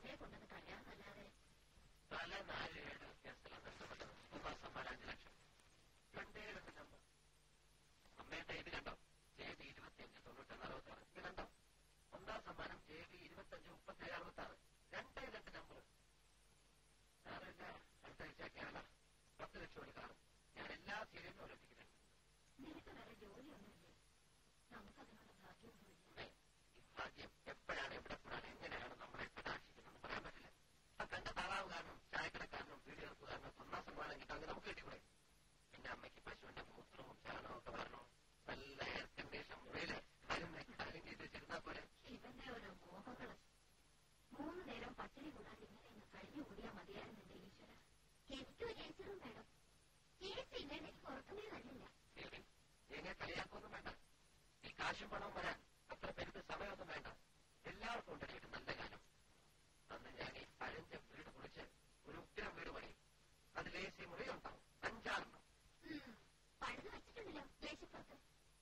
കൊണ്ടേ കൊണ്ടത് കളയാന്നല്ലാതെ തല നാല് ഏഴ് കേസിലാണ് നഷ്ടപ്പെട്ടത് ഒന്നാം സമ്മാനം അഞ്ച് ലക്ഷം രണ്ടേ രണ്ട് നമ്പർ അമ്മയുടെ ഇത് കണ്ടോ ജെ ബി ഇരുപത്തിയഞ്ച് തൊണ്ണൂറ്റൊന്ന് അറുപത്താറ് ഇത് കണ്ടോ ഒന്നാം സമ്മാനം ജെ ബി ഇരുപത്തഞ്ച് മുപ്പത്തേഴ് അറുപത്താറ് രണ്ടേ രണ്ട് നമ്പർ സാറില്ല അടുത്ത ആഴ്ച കേരള പത്ത് ലക്ഷം ഒരു കാറും ഞാൻ എല്ലാ സീരിയലിനും ഒരൊപ്പിക്കുന്നുണ്ട് നിനക്ക് വേറെ ജോലിയൊന്നുമില്ലേ നമുക്കതിനുള്ള ഭാഗ്യമൊന്നുമില്ല ഈ ഭാഗ്യം എപ്പോഴാണ് എവിടെ കൂടാണ് എങ്ങനെയാണ് നമ്മളെ കടാക്ഷിക്കുന്നത് പറയാൻ പറ്റില്ല ആ കണ്ട താറാവുകാരനും ചായക്കടക്കാരനും പീഡികർക്കുകാരനും ഒന്നാം സമ്മാനം കിട്ടാമെങ്കിൽ നമുക്ക് കിട്ടിക്കൂടെ പിന്നെ അമ്മയ്ക്ക് പശുവിന്റെ മൂത്രവും ചാണകവും ഒക്കെ വരണോ നല്ല എയർ കണ്ടീഷൻ മുറിയില് കാര്യം കാര്യം ചെയ്ത് വെച്ചിരുന്നാ പോലെ ഇവന്റെ ഓരോ മോഹങ്ങള് മൂന്ന് നേരം പട്ടിണി കൂടാതെ ഇങ്ങനെ അങ്ങ് കഴിഞ്ഞുകൂടിയാ മതിയായിരുന്നില്ല ഈശ്വര എനിക്കും ചേച്ചിയും വേണം ചേച്ചി ഇല്ലെങ്കിൽ എനിക്ക് ഉറക്കമേ വരില്ല ദേവി എന്നെ കളിയാക്കൊന്നും വേണ്ട ഈ കാശും പണവും വരാൻ അത്ര പെരുത്ത് സമയമൊന്നും വേണ്ട എല്ലാവർക്കും ഉണ്ട് എനിക്ക് നല്ല കാലം അന്ന് ഞാൻ ഈ പഴഞ്ച വീട് കുളിച്ച് ഒരു ഉഗ്രം വീട് പണിയും അതിൽ എ സി മുറി ഉണ്ടാവും അഞ്ചാറെണ്ണം ഉം, പഴുത് വെച്ചിട്ടുണ്ടല്ലോ ദേശപ്പുറത്ത്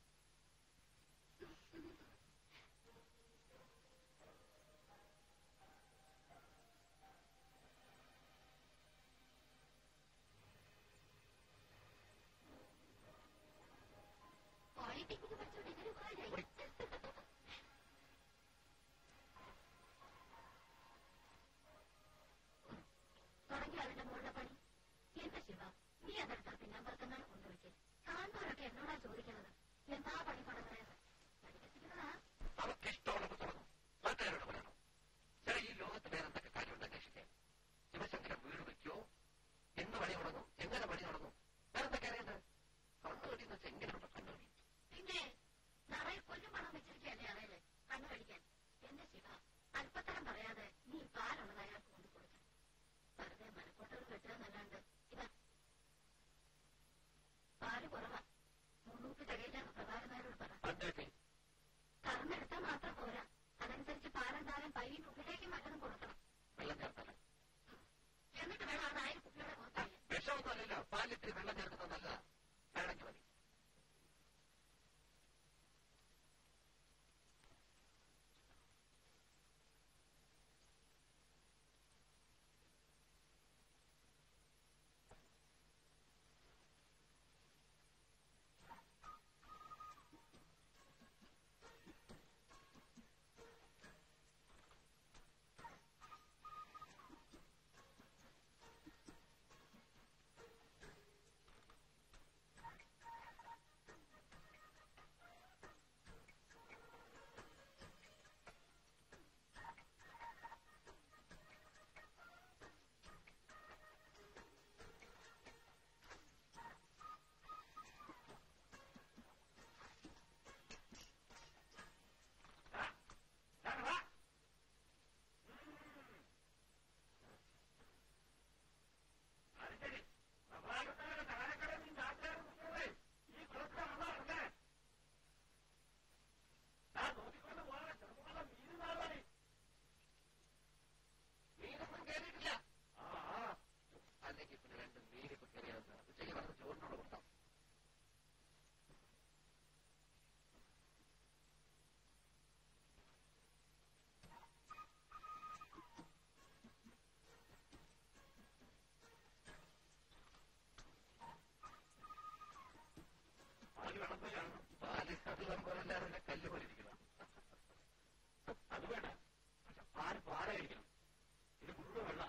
പോളിടെക്നിക്ക് പഠിച്ചോണ്ട് ഇങ്ങനെ ഉപകാരമായി തുടങ്ങി അതിന്റെ മുകളിലെ പണി എന്റെ ശിവ നീ അതെടുത്താ പിന്നെ അമ്പലത്തന്നാണ് കൊണ്ടുവയ്ക്ക് കാണുന്നവരൊക്കെ എന്നോടാ ചോദിക്കുന്നത് എന്താ പണി പടന്നത് പഠിക്കത്തിക്കുന്നതാ അവർക്ക് ഇഷ്ടമുള്ളത് തുറന്നു നാട്ടുകാരോട് പറയണം ചില ഈ ലോകത്ത് വേറെ എന്തൊക്കെ കാര്യമുണ്ട് അന്വേഷിക്കാൻ ശിവശങ്കരൻ വീട് വയ്ക്കോ എന്ന് പണി തുടങ്ങും എങ്ങനെ പണി തുടങ്ങും വേറെ എന്തൊക്കെ അറിയേണ്ടത് കണ്ണുകടി എന്ന് വെച്ചാൽ എങ്ങനെയുണ്ട് കണ്ണുകടി പിന്നെ നിറയെ കൊല്ലും പണം വെച്ചിരിക്കുകയല്ലേ അറിയില്ലേ കണ്ണു കടിക്കാൻ എന്റെ ശിവ അല്പത്തരം പറയാതെ നീ പാലുള്ളത് അയാൾക്ക് കൊണ്ടു കൊടുക്കാം വെറുതെ മനക്കൊട്ടകൾ കെട്ടുകയെന്നല്ലാണ്ട് ഇതാ പാല് കുറവാ മുന്നൂറ്റി തികയില്ലെന്ന് പ്രഭാകരനാരോട് പറ പണ്ടൊക്കെ കറന്നെടുത്താൽ മാത്രം പോരാ അതനുസരിച്ച് പാലെന്തായാലും പയ്യന്റെ ഉള്ളിലേക്ക് മറ്റതും കൊടുക്കണം വെള്ളം ചേർത്തല്ലേ എന്നിട്ട് വേണം അത് ആയിരം കുട്ടികളുടെ പുറത്തായി വിഷമൊന്നുമല്ലല്ലോ പാലിത്തിരി വെള്ളം ചേർക്കുന്നത് നല്ലതാ വേണമെങ്കിൽ മതി മീനൊന്നും കയറിയിട്ടില്ല അല്ലെങ്കിൽ പിന്നെ രണ്ട് മീനിപ്പോ കയറിയാൽ ഉച്ചയ്ക്ക് വന്ന് ചോറിനോട് കൊടുത്താം പാല് വിളമ്പലാണ് പാല് അത് വിളമ്പാലല്ലാതെ കല്ല് പോലെ ഇരിക്കണം അത് വേണ്ട പക്ഷെ പാല് പാല കഴിക്കണം ഇത് മുഴുവൻ വെള്ള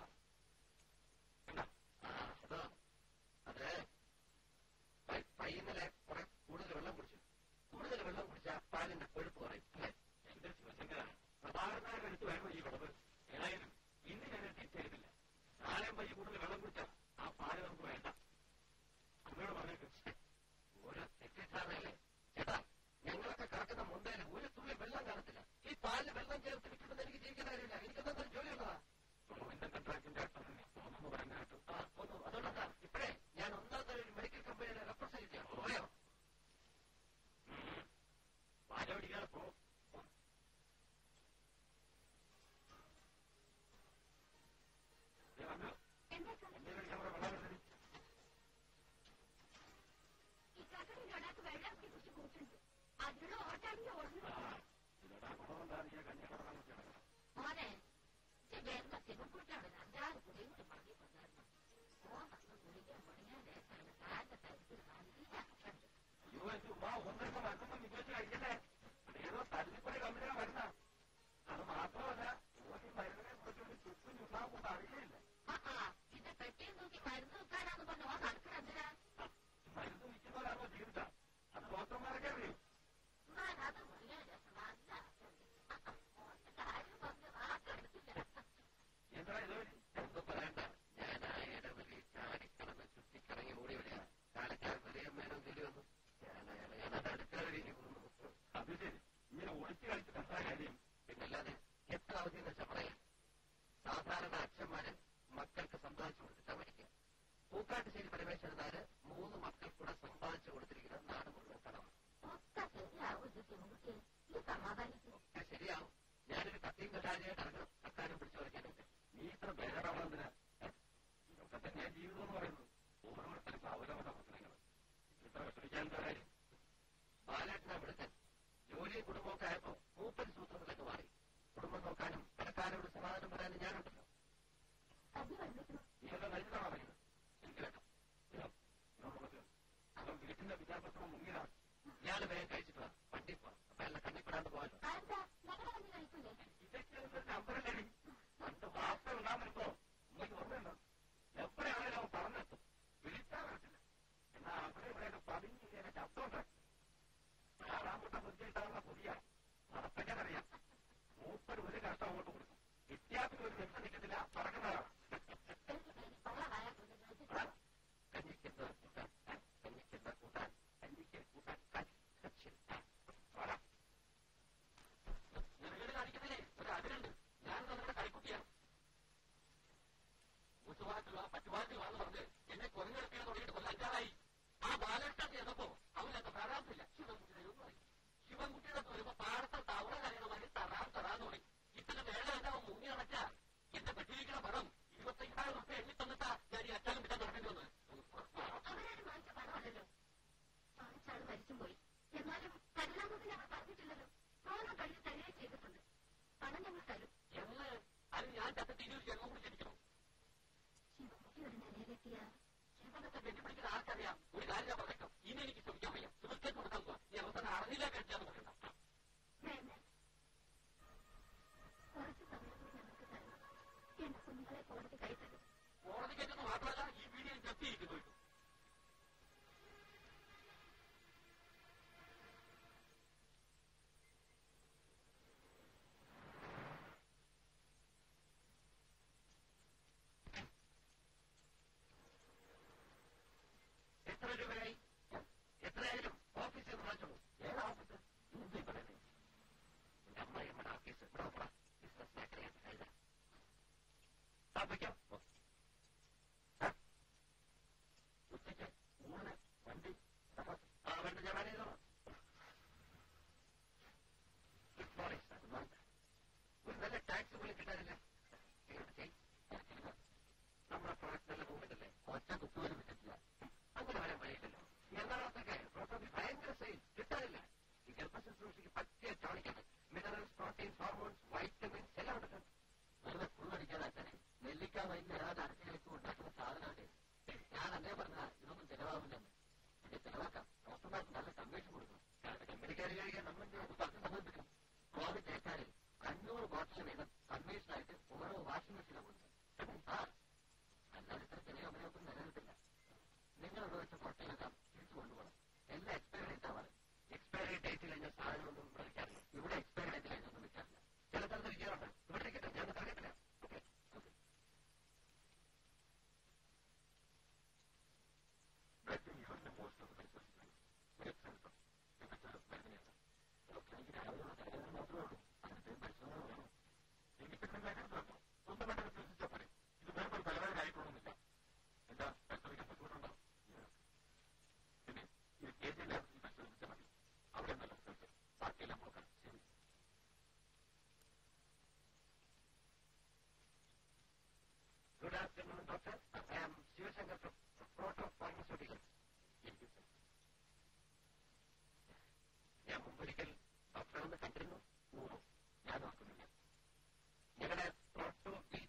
അതോ അതെ പൈ- പയ്യന്നലെ കുറെ കൂടുതൽ വെള്ളം കുടിച്ചു കൂടുതൽ വെള്ളം കുടിച്ചാൽ പാലിന്റെ കൊഴുപ്പ് കുറയും അല്ലേ എന്റെ ശിവശങ്കര പ്രധാനമായ എടുത്ത് വേണം ഈ വിളവ് ഏതായാലും ഇന്ന് ഞാൻ എത്തിച്ചേരുന്നില്ല നാളെ പയ്യ കൂടുതൽ വെള്ളം കുടിച്ചാൽ ആ പാല് നമുക്ക് വേണ്ട അമ്മയോട് പറഞ്ഞേക്കും ഓരോ തെറ്റിദ്ധാരണയല്ലേ ചേട്ടാ ഞങ്ങളൊക്കെ കിടക്കുന്ന മുണ്ടയിൽ ഒരു തുള്ളി വെള്ളം കാണത്തില്ല ഈ പാലിൽ വെള്ളം ചേർത്ത് വിട്ടിട്ട് എനിക്ക് ജീവിക്കുന്ന കാര്യമില്ല എനിക്ക് എന്താ ജോലിയുള്ളതാ എന്റെ കൺട്രാക്ടിന്റെ തോന്നുന്നു പറഞ്ഞ കേട്ടു ആ തോന്നുന്നു അതുകൊണ്ടാ ഇപ്പഴേ ഞാൻ ഒന്നാം തരം ഒരു മെഡിക്കൽ കമ്പനിയുടെ റെപ്രസെന്റേറ്റീവ് പോയോ പാല പിടിക്കാതെ പോ ദേ വന്നോ? എന്താ സാർ എന്നെ വിളിക്കാൻ പറ, വെള്ളം എടുത്തടി. ഈ കടലിൽ ഒരാൾക്ക് വെള്ളമൊക്കെ കുറിച്ച് കൂട്ടുണ്ട് അതിനുള്ള ഓട്ടാണെങ്കിൽ ഓടുന്നു ആ, ഇതെടാ, കുളമുണ്ടാ, നീ കഞ്ഞി കിടക്കാൻ നോക്കിയാണ്. മോനെ എന്റെ ശിവൻകുട്ടിയോട് ഒരു അഞ്ചാറ് കുടിയും കൂടി പറഞ്ഞു കൊണ്ടായിരുന്നു ഓ വന്ന് കുടിക്കാൻ തുടങ്ങിയ ദേശമാണ് കാലിന്റെ തരത്തിൽ നല്ല അക്ഷരം അയ്യോ ചുമ്മാ ഒന്നൊക്കെ മറ്റൊന്നും വിചാരിച്ച് കഴിക്കട്ടെ ഏതോ തല്ലിപ്പൊടി കമ്പനിയാണ് വരുന്ന അത് മാത്രമല്ല ഈ മരുന്നിനെ കുറിച്ചൊരു ചുറ്റും ചുണ്ണാമ്പൊന്നും അറിയില്ല ആ ആ പിന്നെ പെട്ടിയും തൂക്കി മരുന്ന് വെക്കാനാന്ന് പറഞ്ഞു ഓ നടക്കണം എന്തിനാ മരുന്ന് വിൽക്കുന്നവരാണോ ജീവിത അത് ഡോക്ടർമാരൊക്കെ അറിയും എന്നാൽ അത് വലിയ രസം നല്ല അക്ഷരം ഓന്റെ കാര്യം പറഞ്ഞ് വാക്കെടുത്തില്ല എന്താ ഇത് ഒന്നും പറയണ്ട ഞാൻ ആ ഇടവഴി ചാടിക്കടന്ന് ചുറ്റിക്കറങ്ങി ഓടി വരിക കാലക്കാർ വലിയമ്മേനോ തിരിവന്നു ഞാൻ അയാളെ ഞാൻ അടുക്കള കഴിഞ്ഞു അത് ശരി ഇങ്ങനെ ഒളിച്ചു കളിച്ചിട്ട് എന്താ കാര്യം പിന്നല്ലാതെ എത്ര അവധി എന്ന് വെച്ചാൽ പറയാം സാധാരണ അച്ഛന്മാര് മക്കൾക്ക് സമ്പാദിച്ചു കൊടുത്തിട്ടാ മരിക്കുക പൂക്കാട്ടുശ്ശേരി പരമേശ്വരനാര് മൂന്ന് മക്കൾ കൂടെ സമ്പാദിച്ചു കൊടുത്തിരിക്കുന്ന നാട് മുഴുവൻ കടമാണ് ഒക്കെ ശരിയാവും ഇത് ശിവൻകുട്ടി ഈ സമാധാനിക്കും ഒക്കെ ശരിയാവും ഞാനൊരു കത്തിയും കഷാരിയായിട്ട് ഇറങ്ങണം കത്താനും പിടിച്ചു വരയ്ക്കാനായിട്ട് നീ ഇത്ര ബേജാറാവണെന്തിനാ ഇതൊക്കെ തന്നെയാ ജീവിതം എന്ന് പറയുന്നത് ഓരോരുത്തർക്കും അവരവരുടെ പ്രശ്നങ്ങൾ ഇത്ര വിഷമിക്കാൻ എന്താ കാര്യം ബാലേട്ടനാ വിടുക്കൻ ജോലിയും കുടുംബമൊക്കെ ആയപ്പോ മൂപ്പൻ സൂത്രത്തിലേക്ക് മാറി കുടുംബം നോക്കാനും കടക്കാരോട് സമാധാനം പറയാനും ഞാനുണ്ടല്ലോ കഞ്ഞി കഴിഞ്ഞിട്ട് നീയൊക്കെ കഴിഞ്ഞതാണോ പറയുന്നത് എനിക്ക് വേണ്ട ഇതാ, ഇങ്ങോട്ട് കൊടുക്ക്. അവൻ വീട്ടിന്റെ വിദ്യാഭ്യാസം മുങ്ങിയതാണ് ഇയാള് വേഗം കഴിച്ചിട്ട് വാ വണ്ടി പോവാം അപ്പൊ എല്ലാം കണ്ണിപ്പെടാണ്ട് പോകാലോ ആരെന്താ ഞങ്ങളുടെ കഞ്ഞി കഴിക്കൂലേ ഇതൊക്കെ ഒരു നമ്പറല്ലേ പണ്ട് വാർത്ത ഉണ്ടാകുമ്പോ നിങ്ങൾക്ക് ഓർമ്മയുണ്ടോ എപ്പോഴാണെങ്കിലും അവൻ പറഞ്ഞെത്തും വിളിച്ചാൽ പറ്റില്ല എന്നാ അവിടെ ഇവിടെ പതിഞ്ഞ് ഇങ്ങനെ ശബ്ദമുണ്ടാക്കി ആറാമത്തെ മുൻകൈട്ടാവുന്ന പുതിയ നടപ്പയ്ക്കാനറിയാം മൂപ്പർ ഒരു കഷ്ടം അങ്ങോട്ട് കൊടുക്കും വിദ്യാർത്ഥി ഒരു നിമിഷം നിൽക്കത്തില്ല പറക്കുന്നതാണ് കൊള്ളമായ കൊണ്ട് കഴിച്ചിട്ട് കഞ്ഞിക്കുന്ന കൂട്ടാൻ കഞ്ഞിക്കുന്ന കൂട്ടാൻ കഞ്ഞിക്ക് കൂട്ടാൻ കച്ചി വരാം നിനക്ക് കാണിക്കുന്നില്ലേ ഒരു അതിരുണ്ട് ഞാൻ നമ്മുടെ കളിക്കുട്ടിയാണ് മുത്തുവാറ്റുക പറ്റുവാറ്റുകയെന്ന് പറഞ്ഞ് എന്നെ കൊരഞ്ഞെടുക്കാൻ തുടങ്ങിയിട്ട് കൊല്ലം അഞ്ചാറായി ആ ബാലകൃഷ്ണൻ ചെന്നപ്പോ അവനൊക്കെ തരാത്തില്ല ശിവൻകുട്ടിയുടെ എന്ന് പറയും ശിവൻകുട്ടിയുടെ വരുമ്പോ പാടത്തെ തവള കരയുന്ന മാതിരി തറാൻ തറാന്ന് പറയും ഇത്തരം വേള എന്താ മുങ്ങി നടക്കുക എന്റെ പെട്ടിരിക്കുന്ന പണം ഇരുപത്തയ്യായിരം റുപ്യ എണ്ണി തന്നിട്ടാ ഞാൻ ഈ അച്ചാലും വിറ്റാൻ തുടങ്ങേണ്ടി വന്നത് അവരാരും വാങ്ങിച്ച പണമല്ലല്ലോ വാങ്ങിച്ചാൾ മരിച്ചും പോയി എന്നാലും കരുതാമെന്ന് ഞങ്ങൾ പറഞ്ഞിട്ടില്ലല്ലോ ഓണം കഴിഞ്ഞ് തരികയും ചെയ്തിട്ടുണ്ട് പണം ഞങ്ങൾ തരും എന്ന് അത് ഞാൻ ചത്ത തിരിച്ചു ജന്മം കുടിച്ചിരിക്കണം ശിവകുട്ടി ഒരു നിലയിലെത്തിയ ശിവനത്തെ വെല്ലുവിളിക്കുന്ന ആർക്കറിയാം ഒരു കാര്യം ഞാൻ പറഞ്ഞേക്കാം ഇനി എനിക്ക് ശ്രമിക്കാൻ വയ്യ സുഹൃത്തേക്ക് കൊടുക്കാൻ പോവാ നീ അവസാനം അറിഞ്ഞില്ല കഴിച്ചാന്ന് പറയണ്ട വേണ്ട കുറച്ച് സമയം കൂടി ഞങ്ങൾക്ക് തരണം എന്റെ കുഞ്ഞുങ്ങളെ കോടതി കൈ തരും കോടതിക്കേറ്റെന്ന് മാത്രമല്ല ഈ വീഡിയോ ജപ്തിയിരിക്കുന്നു എത്ര രൂപയായി എത്രയായാലും ഓഫീസിൽ നിന്ന് വാങ്ങിച്ചോളൂ ഏതാ ഓഫീസ് എന്ത് പറയുന്നത് എന്റെ അമ്മയമ്മയുടെ ഓഫീസ് ഇവിടെ നോക്കണം ബിസിനസ് മേഖലയാണ് എഴുതാം സ്ഥാപിക്കാം ഉച്ചയ്ക്ക് ഊണ് വണ്ടി ആ വേണ്ട ഞാൻ മാനേജ് ചെയ്തോളാം good morning sir good morning ഒരു നല്ല ടാക്സ് പോലും കിട്ടാനില്ല നമ്മുടെ പ്രൊഡക്റ്റ് നല്ല പോകുന്നില്ലേ ഒറ്റ കുത്തുപോലും കിട്ടില്ല അങ്ങനെ വരാൻ വഴിയില്ലല്ലോ എറണാകുളത്തൊക്കെ പ്രോട്ടോബി ഭയങ്കര സെയിൽ കിട്ടാനില്ല ഈ ഗർഭശുശ്രൂഷയ്ക്ക് പറ്റിയ ടോണിക്കാണ് മിനറൽസ് പ്രോട്ടീൻസ് ഹോർമോൺസ് വൈറ്റമിൻസ് എല്ലാം ഉണ്ട് വെറുതെ ഫുള്ളടിക്കാതെ നെല്ലിക്ക വൈദ്യ ഏതാണ്ട് അരച്ചു വെച്ച് ഉണ്ടാക്കുന്ന സാധനമാണ് ഞാൻ അന്നേ പറഞ്ഞ ഇതൊന്നും ചെലവാകില്ലെന്ന് ഇത് ചെലവാക്കാം ഡോക്ടർമാർക്ക് നല്ല കമ്മീഷൻ കൊടുക്കണം കാരണം കമ്പനിക്കാർ കഴിക്കാൻ നമ്മൾ പത്ത് സമർപ്പിക്കണം കോവിഡ് ഏറ്റാല് അഞ്ഞൂറ് ബോട്ടിൽ വീതം കമ്മീഷനായിട്ട് ഓരോ വാഷിംഗ് മെഷീനും കൊടുക്കും ആ അല്ലാതെ ഇത്ര ചെറിയ കമ്പനികൾക്കും നിലനിൽപ്പില്ല നിങ്ങൾ ഉപയോഗിച്ച മുട്ടയെല്ലാം തിരിച്ചു കൊണ്ടുപോകണം എല്ലാം എക്സ്പയറി ഡേറ്റ് ആവാറ് എക്സ്പയറി ഡേറ്റിൽ കഴിഞ്ഞ സാധനമൊന്നും വിളിക്കാറില്ല ഇവിടെ എക്സ്പയറി ഡേറ്റിൽ കഴിഞ്ഞൊന്നും വിൽക്കാറില്ല ചില സ്ഥലത്ത് വിൽക്കാറുണ്ട് ഇവിടെ ഇരിക്കട്ടെ ഞാൻ തരത്തില്ല ഓക്കെ ഓക്കെ സ്വന്തമായിട്ട് വിശ്വസിച്ചാൽ പോലെ ഇത് വേറെ തലവേദനായിക്കൊള്ളുന്നില്ല എന്താ പരിശോധിക്കാൻ ബുദ്ധിമുട്ടുണ്ടോ പിന്നെ ഇത് കേസില്ല പരിശോധിച്ചാൽ മതി അവിടെ നല്ല റിസൾട്ട് ബാക്കിയെല്ലാം നോക്കാം ശരി good afternoon doctor I am Shivashankar from Proto Pharmaceuticals ഞാൻ മുമ്പൊരിക്കൽ ഡോക്ടറെ ഒന്ന് കണ്ടിരുന്നു ഓ ഞാൻ ഓർക്കുന്നില്ല ഞങ്ങളുടെ പ്രോട്ടോ ബി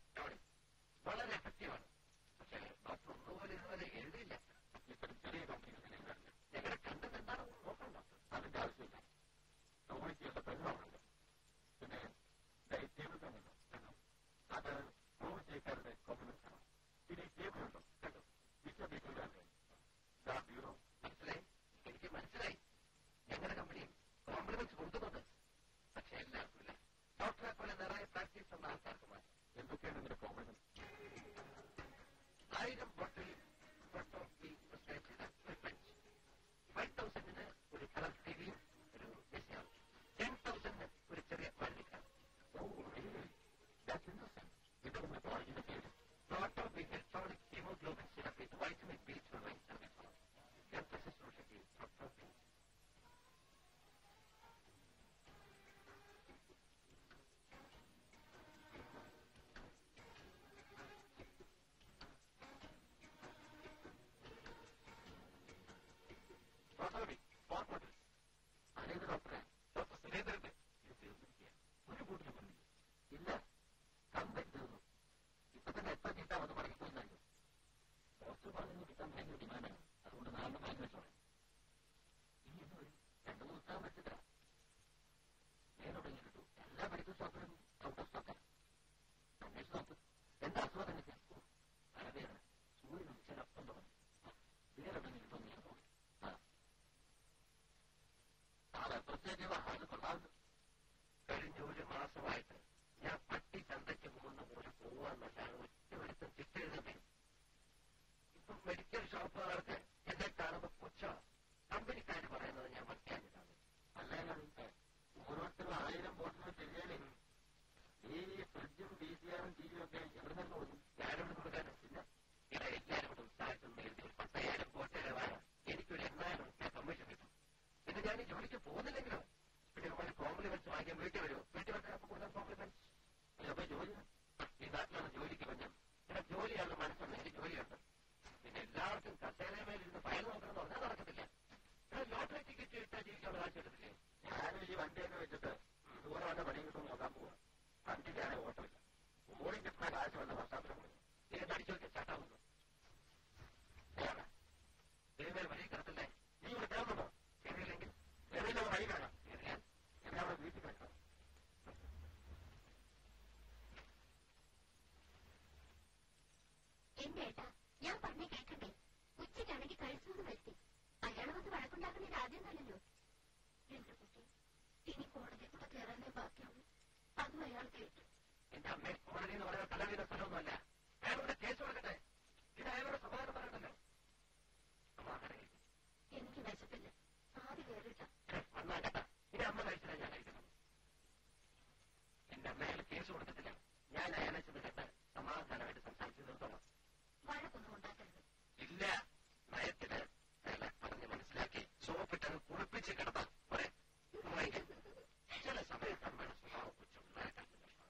ചെറുപ്പക്കാർക്ക് എന്നെ കാണുമ്പോൾ പുച്ഛോ കമ്പനിക്കാർ പറയുന്നത് ഞാൻ മനസ്സിലാക്കിയിട്ടാണ് അല്ലെങ്കിൽ ഓരോരുത്തരും ആയിരം ബോട്ടിൽ ശരിയാലേ ഈ ഫ്രിഡ്ജും ഡി സി ആറും ടി വിയും ഒക്കെ എവിടെ നിന്ന് കൊടുക്കും ഞാനോട് കൊടുക്കാനില്ല ഇവിടെ എല്ലാവരും കൂടെ ഉത്സാഹത്തിൽ എഴുതി ഒരു പത്തയ്യായിരം കോട്ടയുടെ വേണം എനിക്കൊരു എണ്ണായിരം റുപ്യ കമ്മീഷൻ കിട്ടും പിന്നെ ഞാൻ ഈ ജോലിക്ക് പോകുന്നില്ലെങ്കിലോ പിന്നെ ഒരു കോംപ്ലിമെന്റ്സ് വാങ്ങിക്കാൻ വീട്ടിൽ വരുമോ വീട്ടിൽ വന്നാൽ കൂടുതൽ കോംപ്ലിമെന്റ്സ് അപ്പൊ ജോലി ഈ നാട്ടിലാണ് ജോലിക്ക് വന്നത് ഇവിടെ ജോലിയാണ് മനസ്സുണ്ട് എനിക്ക് ജോലിയുണ്ട് പിന്നെ എല്ലാവർക്കും കസേരമേലിരുന്ന് ഫയൽ നോക്കണമെന്ന് പറഞ്ഞാൽ നടക്കത്തില്ല ഇവിടെ ലോട്ടറി ടിക്കറ്റ് ഇട്ടാൽ ജീവിക്കാനുള്ള കാശ് കിട്ടത്തില്ലേ ഞാൻ ഈ വണ്ടിയൊക്കെ വെച്ചിട്ട് ദൂരെ വന്ന പണി കിട്ടും നോക്കാൻ പോവാ വണ്ടിക്കാണെ ഓട്ടമില്ല ഓടി കിട്ടുന്ന കാശ് വന്ന വർഷാപ്പിലും കൊടുക്കും ഇത് അടിച്ചു വെക്കാൻ ചാട്ടാവുന്നു ദൈവമേ വഴി കിടത്തില്ലേ നീ ഇവിടെ കേൾക്കണോ കയറിയില്ലെങ്കിൽ ഏതെങ്കിലും വഴി കാണാം കയറിയാൽ എന്നെ അവിടെ വീട്ടിൽ കിടക്കാം എന്റെ ഏട്ടാ ഞാൻ പറഞ്ഞ കേൾക്കണ്ടേ ഉച്ചയ്ക്കാണെങ്കിൽ കഴിച്ചത് വരുത്തി അയാൾ വന്ന് വഴക്കുണ്ടാക്കുന്നത് ആദ്യം നല്ലല്ലോ എന്റെ കുട്ടി ഇനി കോടതി കൂടെ കയറാനേ ബാക്കിയുള്ളൂ അതും അയാൾ കേട്ടു എന്റെ അമ്മയെ കോടതി എന്ന് പറയുന്ന തലവീന സ്ഥലമൊന്നുമല്ല അയാളുടെ കേസ് കൊടുക്കട്ടെ ഇത് അയാളുടെ സമാധാനം പറയണ്ടല്ലോ സമാധാനം എനിക്ക് വിശപ്പില്ല ആദ്യം കയറിയിട്ടാ വന്നാ കേട്ടാ ഇനി അമ്മ കഴിച്ചില്ല ഞാൻ കഴിക്കണം എന്റെ അമ്മ അയാൾ കേസ് കൊടുക്കത്തില്ല ഞാൻ അയാളെ ചെന്ന് കേട്ട് സമാധാനമായിട്ട് സംസാരിച്ചു നിർത്തണം വഴക്കൊന്നും ഉണ്ടാക്കരുത് ഇല്ല നയത്തില് അയാളെ പറഞ്ഞ് മനസ്സിലാക്കി സോപ്പിട്ടത് കുളിപ്പിച്ച് കിടത്താം പോരെ ഉമ്മയ്ക്ക് ചില സമയത്ത് അമ്മയുടെ സ്വഭാവം കൊച്ചുണ്ടാക്കാൻ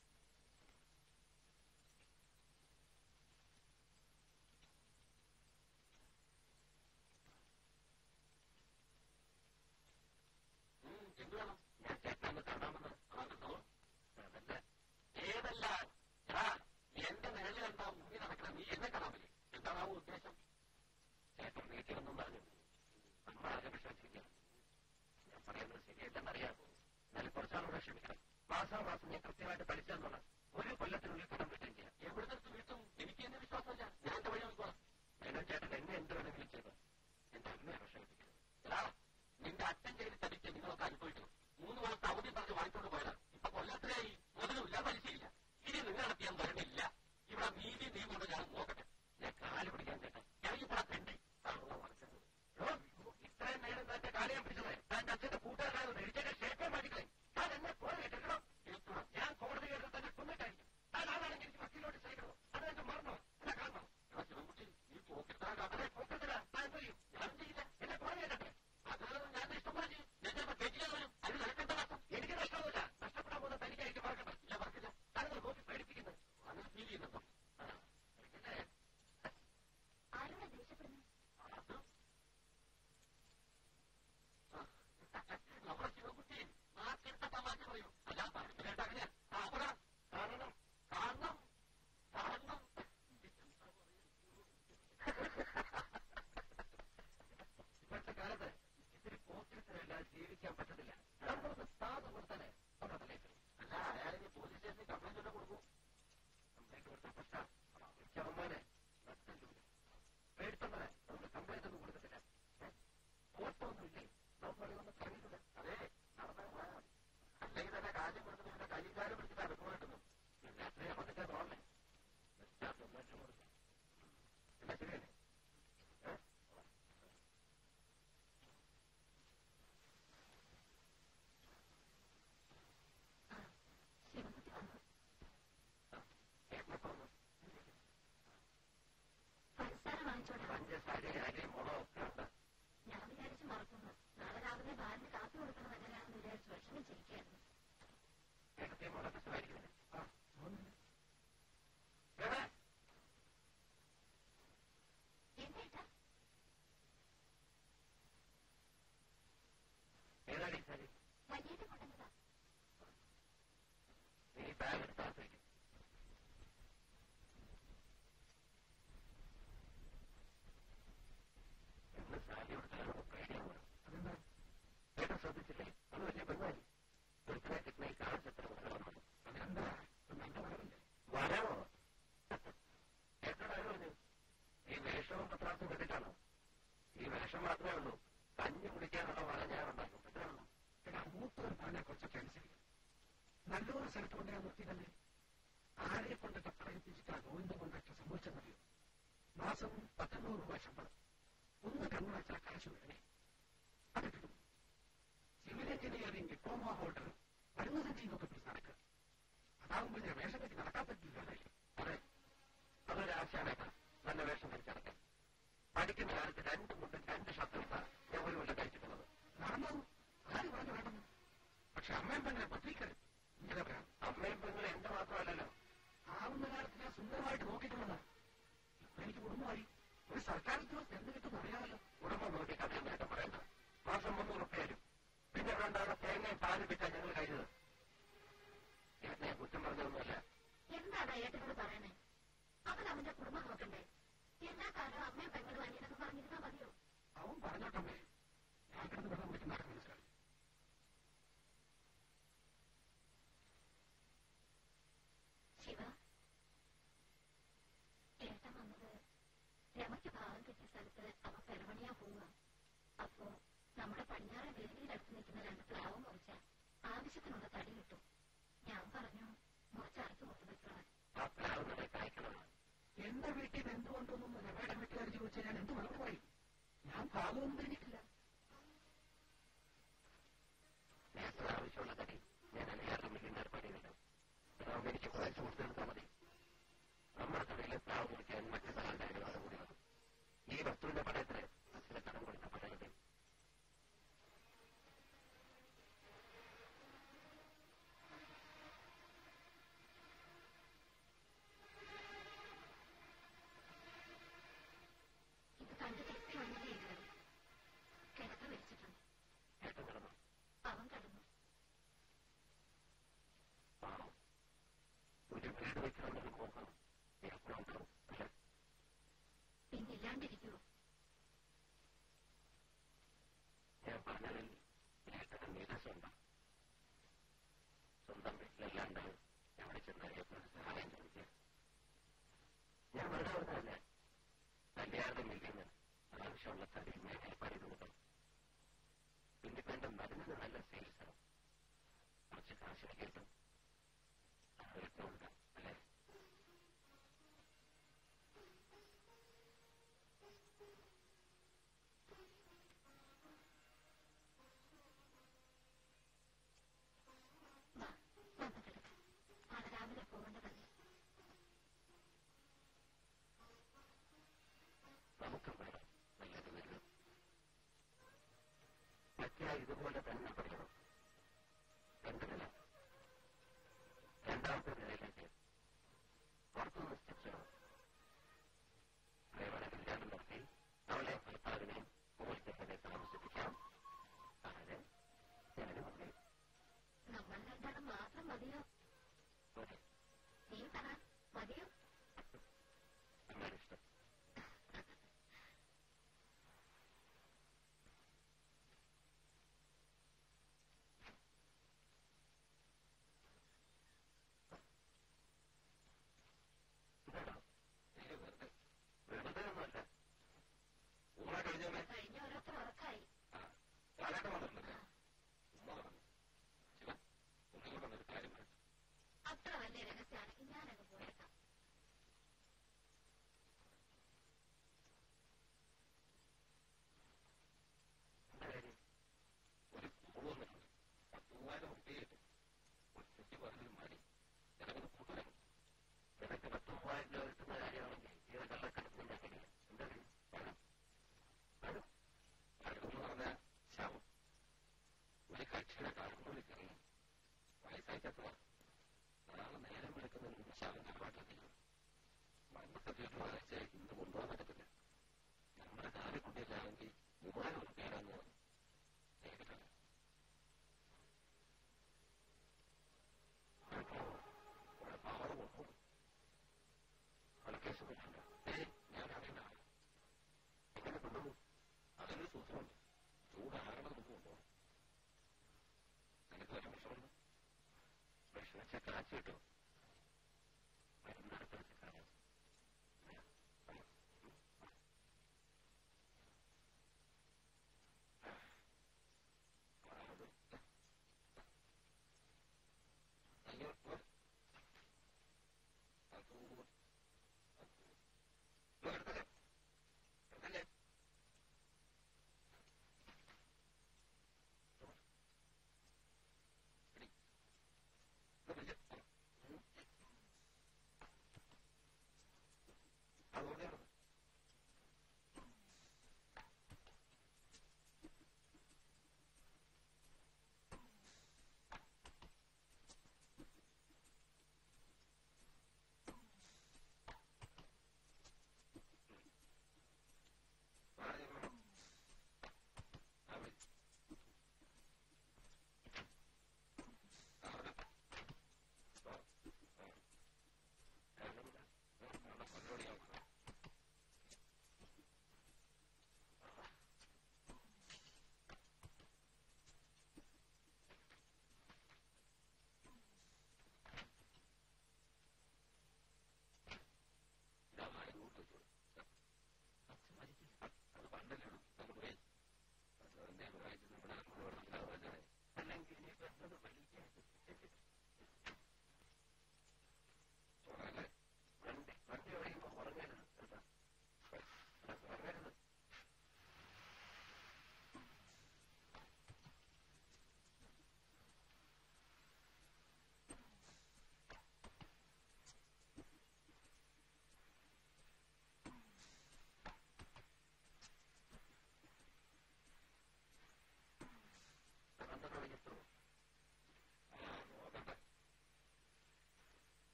എന്ത് വേണം ഞാൻ ചേട്ടനൊന്ന് കാണാമെന്ന് ആകുന്നോ അതല്ല ഏതല്ല ആ എന്റെ നിഴല് കണ്ടാ മുങ്ങി നടക്കണം നീ എന്നെ കാണാൻ പറ്റും എന്താണ് ആ ഉദ്ദേശം ചേട്ടൻ വീട്ടിൽ ഒന്നും പറഞ്ഞു അമ്മ ആകെ വിശ്വസിക്കണം ഞാൻ പറയുന്നത് ശരിയല്ലെന്നറിയാമോ എന്നാലും കുറച്ചാളൂടെ ക്ഷമിക്കണം മാസാമാസം ഞാൻ കൃത്യമായിട്ട് പഠിച്ചെന്നുള്ള ഒരു കൊല്ലത്തിനുള്ളിൽ കടം കിട്ടുകയും ചെയ്യാം എവിടുത്തെ വീട്ടും എനിക്ക് എന്നെ വിശ്വാസമില്ല ഞാൻ എന്റെ വഴി നോക്കിക്കോളാം മേനോൻ ചേട്ടൻ എന്നെ എന്ത് വേണമെങ്കിലും ചെയ്തു എന്റെ അമ്മയെ വിഷമിപ്പിക്കണം എടാ നിന്റെ അച്ഛൻ ചെയ്ത് തടിച്ച് നിങ്ങളൊക്കെ അനുഭവിക്കണം മൂന്ന് മാസത്തെ അവധി പറഞ്ഞ് വാങ്ങിക്കൊണ്ട് പോയതാ ഇപ്പൊ കൊല്ലത്തിലായി മുതലുമില്ല പലിശയില്ല ഇനി നിങ്ങൾ നടത്തിയാൻ വരണില്ല ഇവിടെ നീതി നിയമമുണ്ട് ഞാൻ നോക്കട്ടെ ഞാൻ കാല് പിടിക്കാൻ ചേട്ടൻ ഞാൻ ഇവിടെ തെണ്ടി ആണോ വളർത്തുന്നത് എടോ, ഇത്രയും നേരം തന്റെ കാലയം പിടിച്ചത് തന്റെ അച്ഛന്റെ കൂട്ടുകാരാണെന്ന് എഴുതിയ ക്ഷേത്രം മാറ്റിക്കളെ താൻ എന്നെ പോലെ കേൾക്കണം കേൾക്കണം. ഞാൻ കോടതി കേട്ട് തന്നെ കൊന്നിട്ടായിരിക്കും താൻ ആളാണെങ്കിൽ എനിക്ക് വക്കീലോട്ട് ചെയ്യണോ അത് എന്റെ മറന്നോ എന്നെ കാണണോ എടാ ശിവൻകുട്ടി, നീ പോക്കിട്ടാ കാട്ടെ. അതെ പോക്കത്തില്ല താൻ എന്ത് ചെയ്യും ഞാൻ ചെയ്യില്ല. എന്നെ കോടതി കേട്ടെ അത് ഞാൻ ഇഷ്ടംപോലെ ചെയ്യും. ഞാൻ ചിലപ്പോ തെറ്റിയാൽ വരും. അത് നിനക്കെന്താ നഷ്ടം? എനിക്ക് നഷ്ടമൊന്നുമില്ല നഷ്ടപ്പെടാൻ പോകുന്ന തനിക്കായിരിക്കും മറക്കട്ടെ ഇല്ല, മറക്കില്ല. താങ്കൾ നോക്കി പേടിപ്പിക്കുന്നത് അങ്ങനെ feel ചെയ്യുന്നുണ്ടോ? എനിക്കല്ലേ ആരോടാ ദേഷ്യപ്പെടുന്നത് അത് ആ. നമ്മുടെ ശിവൻകുട്ടി നാക്കെടുത്ത തമാശ പറയും. അല്ല, പറഞ്ഞിട്ട് അങ്ങനെയാ. ആ, പറ. കാരണം കാണണം. കാണണം. ഇപ്പോഴത്തെ കാലത്ത് ഇത്തിരി പോക്കിരിത്തരമില്ലാതെ ജീവിക്കാൻ പറ്റത്തില്ല നമ്മളൊന്ന് സാധു കൊടുത്താലേ നമ്മുടെ തലയിൽ കയറും. അല്ല, അയാളിനി പോലീസ് സ്റ്റേഷനിൽ കംപ്ലൈന്റ് വല്ലതും കൊടുക്കും. കംപ്ലൈന്റ് കൊടുത്ത പ്രശ്നം ഉച്ചവന്മാരെ പേടിച്ചവരെ നമ്മൾ കംപ്ലൈന്റ് ഒന്നും കൊടുക്കത്തില്ല ഓട്ടമൊന്നുമില്ലേ നമ്മൾ ഒന്ന് കഴിയില്ല അതെ, നടന്നാ പോയാ മതി. അല്ലെങ്കിൽ തന്നെ കാശും കൊടുത്ത് പിന്നെ കൈകാലം പിടിച്ചിട്ട് അനുഭവം കിട്ടുന്നു. രാത്രി വന്നിട്ട് തോന്നേ എന്നാ ശരിയല്ലേ ഏ? ശിവകുട്ടി വന്നു എപ്പോ വന്നു? പഞ്ചസാര വാങ്ങിച്ചോടാ പഞ്ചസാരയും അരിയും മുളകും ഒക്കെ ഉണ്ട് ഞാൻ വിചാരിച്ച് മറക്കുന്നു നാളെ രാവിലെ ബാലിന് കാപ്പി കൊടുക്കണം എങ്ങനെയാണെന്ന് വിചാരിച്ച് വിഷമിച്ചിരിക്കുകയായിരുന്നു ഏട്ടത്തെ മുളക് സുഖമായിരിക്കുന്നില്ല എന്നേട്ടാ ഏതാടി സാരി വലിയത് കൊണ്ടുവന്നതാ നീ ബാഗ് എടുത്ത് അകത്ത് വയ്ക്കും എന്ന് സാരി കൊടുത്താലും പേടിയാവും അതെന്താ ഏട്ടൻ ശ്രദ്ധിച്ചില്ലേ അത് വലിയ പെണ്ണായി ഒരുത്തനെ കിട്ടുന്ന ഈ കാഴ്ചത്ര വരവോ അതെന്താ നല്ല വരവില്ലേ വരവോ ഏട്ടനോട് ആര് പറഞ്ഞു ഈ വേഷവും പത്രാസും കണ്ടിട്ടാണോ ഈ വേഷം മാത്രമേ ഉള്ളൂ കഞ്ഞി കുടിക്കാനുള്ള വല ഞാൻ ഉണ്ടാക്കും അത്രേ ഉള്ളൂ എടാ മൂത്തവർ പറഞ്ഞ കുറച്ചൊക്കെ അനുസരിക്കും നല്ലൊരു സ്ഥലത്ത് കൊണ്ടുപോയി നിർത്തിയതല്ലേ ആരെ കൊണ്ടൊക്കെ പറയിപ്പിച്ചിട്ടാ ഗോവിന്ദ കൊണ്ടൊക്കെ സംഭവിച്ചെന്നറിയോ മാസം പത്തൊന്നൂറ് രൂപ ശമ്പളം ഒന്ന് കണ്ണുവച്ചാൽ കാശ് വേണേ അത് കിട്ടും സിവിൽ എഞ്ചിനീയറിംഗ് ഡിപ്ലോമ ഹോൾഡർ മരുന്ന് സഞ്ചിയൊക്കെ പിടിച്ച് നടക്കുക അതാകുമ്പോൾ ഞാൻ വേഷം കെട്ടി നടക്കാൻ പറ്റില്ല അതെ അതൊരു ആശാനേട്ടാ നല്ല വേഷം ധരിച്ചടക്കാൻ പഠിക്കുന്ന കാലത്ത് രണ്ട് മുണ്ടും രണ്ട് ഷർട്ടും ഞാൻ ഒരു കൊല്ലം കഴിച്ചിട്ടുള്ളത് നടന്നു ആര് പറഞ്ഞു വേണമെന്ന് പക്ഷെ അമ്മയും പെങ്ങളെ പറ്റിക്കരുത് ഇങ്ങനെ പറയാം അമ്മയും പെങ്ങളും എന്റെ മാത്രമല്ലല്ലോ ആവുന്ന കാലത്ത് ഞാൻ സുന്ദരമായിട്ട് നോക്കിയിട്ടുള്ളതാ ഇപ്പൊ എനിക്ക് കുടുംബമായി ഒരു സർക്കാർ ഉദ്യോഗസ്ഥ എന്ത് കിട്ടും അറിയാമല്ലോ കുടുംബം നോക്കി കഥയും നേട്ടം പറയണ്ട മാസം മുന്നൂറ് റുപ്യ തരും പിന്നെ രണ്ടാളെ തേങ്ങയും പാലും വിറ്റാ ഞങ്ങൾ കഴിഞ്ഞത് എന്നെ കുറ്റം പറഞ്ഞതൊന്നുമല്ല എന്താണ് ഏട്ടനോട് പറയണേ അവൻ അവന്റെ കുടുംബം നോക്കണ്ടേ എല്ലാ കാലവും അമ്മയും പെങ്ങളും അനിയനൊക്കെ പറഞ്ഞിരുന്നാ മതിയോ അവൻ പറഞ്ഞോട്ടമ്മേ ഞാൻ കിടന്ന് വെള്ളം കുടിക്കുന്ന ആൾക്ക് മനസ്സിലായി ശിവ ഏട്ടൻ വന്നത് രമയ്ക്ക് ഭാഗം കിട്ടിയ സ്ഥലത്ത് അവ പെരമണിയാ പോവുക അപ്പോ നമ്മുടെ പടിഞ്ഞാറ് വേലിയിലടുത്ത് നിൽക്കുന്ന രണ്ട് പ്ലാവ് മുറിച്ച ആവശ്യത്തിനുള്ള തടി കിട്ടും ഞാൻ പറഞ്ഞു മുറിച്ചടത്ത് കൊണ്ടുവയ്ക്കണം ആ പ്ലാവ് നിറയെ കായ്ക്കണം എന്റെ വീട്ടിൽ എന്തുകൊണ്ടൊന്നും രമയുടെ വീട്ടുകാർ ചോദിച്ചാൽ ഞാൻ എന്ത് മറുപടി പറയും ഞാൻ ഭാഗമൊന്നും കഴിഞ്ഞിട്ടില്ല നേരത്തെ ആവശ്യമുള്ള തടി ഞാൻ അധികാരം മില്ലിന് ഏർപ്പാട് ചെയ്തിട്ടുണ്ട് അതാവുമ്പോൾ എനിക്ക് കുറച്ച് കൊടുത്തെടുത്താൽ മതി നമ്മുടെ കടയിലെ പ്ലാവ് മുറിക്കാൻ മറ്റൊരാളുടെ അനുവാദം കൂടി വന്നു ഈ വസ്തുവിന്റെ പടയത്തിന് അച്ഛനെ കടം കൊടുത്ത പടയത്തിൽ ഇത് കണ്ട് തെറ്റി വന്നത് ചെയ്തത് കിടക്ക വെച്ചിട്ടുണ്ട് ഏട്ടൻ കിടന്നു അവൻ കടന്നു പാവം ഒരു വീട് വെക്കണമെന്നൊരു മോഹം എപ്പോഴും ഉണ്ടാവും അല്ലേ പിന്നില്ലാണ്ടിരിക്കുവോ ഞാൻ പറഞ്ഞതിൽ ഏട്ടന് നീരസമുണ്ട് സ്വന്തം വീട്ടിലല്ലാണ്ട് എവിടെ ചെന്നറിയപ്പോൾ സഹായം ചോദിക്കുക ഞാൻ വെറുതെ പറഞ്ഞതല്ല കല്യാണം മില്ലിന് ആവശ്യമുള്ള തടി ഞാൻ ഏർപ്പാട് ചെയ്തു പിന്നെ വേണ്ട മരുന്നിന് നല്ല സെയിൽസാണ് കുറച്ച് കാശ് കിട്ടും അതൊക്കെ ഉണ്ട് അല്ലേ വാ വന്ന് കിടക്ക നാളെ രാവിലെ പോകേണ്ടതല്ലേ നമുക്കും വേണം നല്ലത് വരുന്നത് മറ്റേ ഇതുപോലെ തന്നെ പഠിക്കണം രണ്ട് നില രണ്ടാമത്തെ നിലയിലേക്ക് പുറത്തുനിന്ന് സ്റ്റെപ്സ് വേണം അതേപോലെ കല്യാണം നടത്തി അവളെ ഭർത്താവിനെയും മുകളിൽ തന്നെ താമസിപ്പിക്കാം അങ്ങനെ ഞാനും അവിടെ നമ്മൾ രണ്ടാളും മാത്രം മതിയോ പോരെ നീ പറ മതിയോ അങ്ങനെ ഇഷ്ടം ഇതാണോ? ഏയ് വെറുതെ. വെറുതെ ഒന്നുമല്ല. ഊണ കഴിഞ്ഞോമേ കഴിഞ്ഞ ഓരോരുത്തർ ഉറക്കായി കാലഘട്ടം വന്നിട്ടില്ല ഉമ്മ പറഞ്ഞു ശിവ ഉണ്ണിയോട് വന്നൊരു കാര്യം പറഞ്ഞു അത്ര വലിയ രഹസ്യമാണെങ്കിൽ ഞാനങ്ങ് പോയേക്കാം എന്താ കാര്യം ഒരു കോള് വന്നിട്ടുണ്ട് പത്ത് മൂവായിരം റുപ്യ കിട്ടും ഒരു കുട്ടി പറഞ്ഞൊരു മടി ഞാനത് കൂട്ടുകാരും നിനക്ക് പത്ത് മൂവായിരം രൂപ കിട്ടുന്ന കാര്യമാണെങ്കിൽ ഇത് കള്ളക്കടത്തിന് ഞാൻ കഴിയും എന്താ കാര്യം പണം പണം പണമെന്ന് പറഞ്ഞാൽ ശവം ഒരു കക്ഷിയുടെ കാരണങ്ങളിൽ കയറി വയസ്സായിട്ടത്ര നാളെ നേരം വിളിക്കുന്ന മുമ്പ് ശവം കടമാറ്റത്തില്ല മരണസഭയുടെ വായിച്ച ഇന്ന് കൊണ്ടുപോകാൻ പറ്റത്തില്ല നമ്മുടെ കാല് കുട്ടിയില്ലാണെങ്കിൽ മൂവായിരം റുപ്യാണെന്ന് കേട്ടിട്ടുണ്ട് അപ്പോ ഇവിടെ പവർ കൊണ്ടുപോകും കേസ് പറ്റില്ല ഏയ് ഞാൻ അറിയണ്ട എങ്ങനെ കൊണ്ടുപോകും അതിനൊരു സൂത്രമുണ്ട് ചൂടാറണം നമുക്ക് കൊണ്ടുപോകണം നിനക്ക് വല്ല വിഷമുണ്ട് വിഷമിച്ച കാശ് കിട്ടും മരുന്നടുത്ത് വെച്ച് കാര്യം അയ്യോ അതോ എടുത്തല്ലേ എടുത്തല്ലേ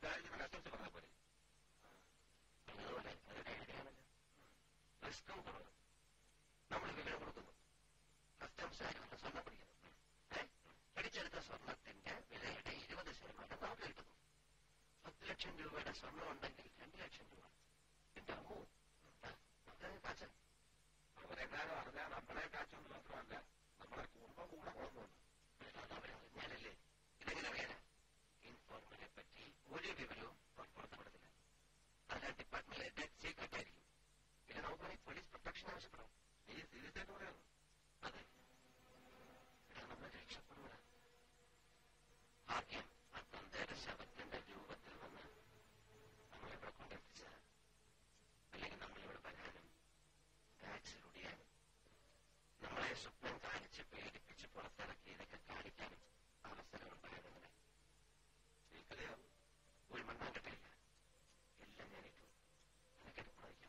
കാര്യം കസ്റ്റംസ് പറഞ്ഞ പോലെ അതുപോലെ അതൊരു ഐഡിയയാണല്ലോ റിസ്ക്കും കുറവ് നമ്മൾ വില കൊടുക്കുന്നു കസ്റ്റംസ് ആയിരുന്നു സ്വർണ്ണം പിടിക്കുന്നു ഏ? പിടിച്ചെടുത്ത സ്വർണത്തിന്റെ വിലയുടെ ഇരുപത് ശതമാനം നമുക്ക് കിട്ടുന്നു പത്ത് ലക്ഷം രൂപയുടെ സ്വർണം ഉണ്ടെങ്കിൽ രണ്ട് ലക്ഷം രൂപ എന്റെ അമ്മു നമുക്ക് കാശ് അവരെങ്ങാനും അറിഞ്ഞാൽ നമ്മളെ കാച്ചൊന്നും മാത്രമല്ല നമ്മളെ കുടുംബം കൂടെ കുഴപ്പമുണ്ട് അവരറിഞ്ഞാലല്ലേ ഇതെങ്ങനെ അറിയാനാ ഇൻഫോർമലിനെ പറ്റി ഒരു വിവരവും പുറത്തുവിടത്തില്ല അല്ല ഡിപ്പാർട്ട്മെന്റിലെ ഡെഡ് സീക്രട്ട് ആയിരിക്കും പിന്നെ നമുക്ക് വേണമെങ്കിൽ പോലീസ് പ്രൊട്ടക്ഷൻ ആവശ്യപ്പെടാം നീ സീരിയസ് ആയിട്ട് പറയാം അതെ ഇവിടെ നമ്മൾ രക്ഷപ്പെടൂല ഭാഗ്യം ആ തന്തയുടെ ശവത്തിന്റെ രൂപത്തിൽ വന്ന് നമ്മളിവിടെ കൊണ്ടെത്തിച്ച അല്ലെങ്കിൽ നമ്മളിവിടെ വരാനും ടാക്സിലൊടിയാനും നമ്മളെ സ്വപ്നം കാണിച്ച് പേടിപ്പിച്ച് പുറത്തിറക്കിയതൊക്കെ കാണിക്കാനും അവസരം ഉണ്ടായിരുന്നില്ല എനിക്കറിയാം ഒരു മണ്ണാങ്കട്ടില്ല എല്ലാം ഞാനിട്ടു എനിക്കത് വായിക്കാം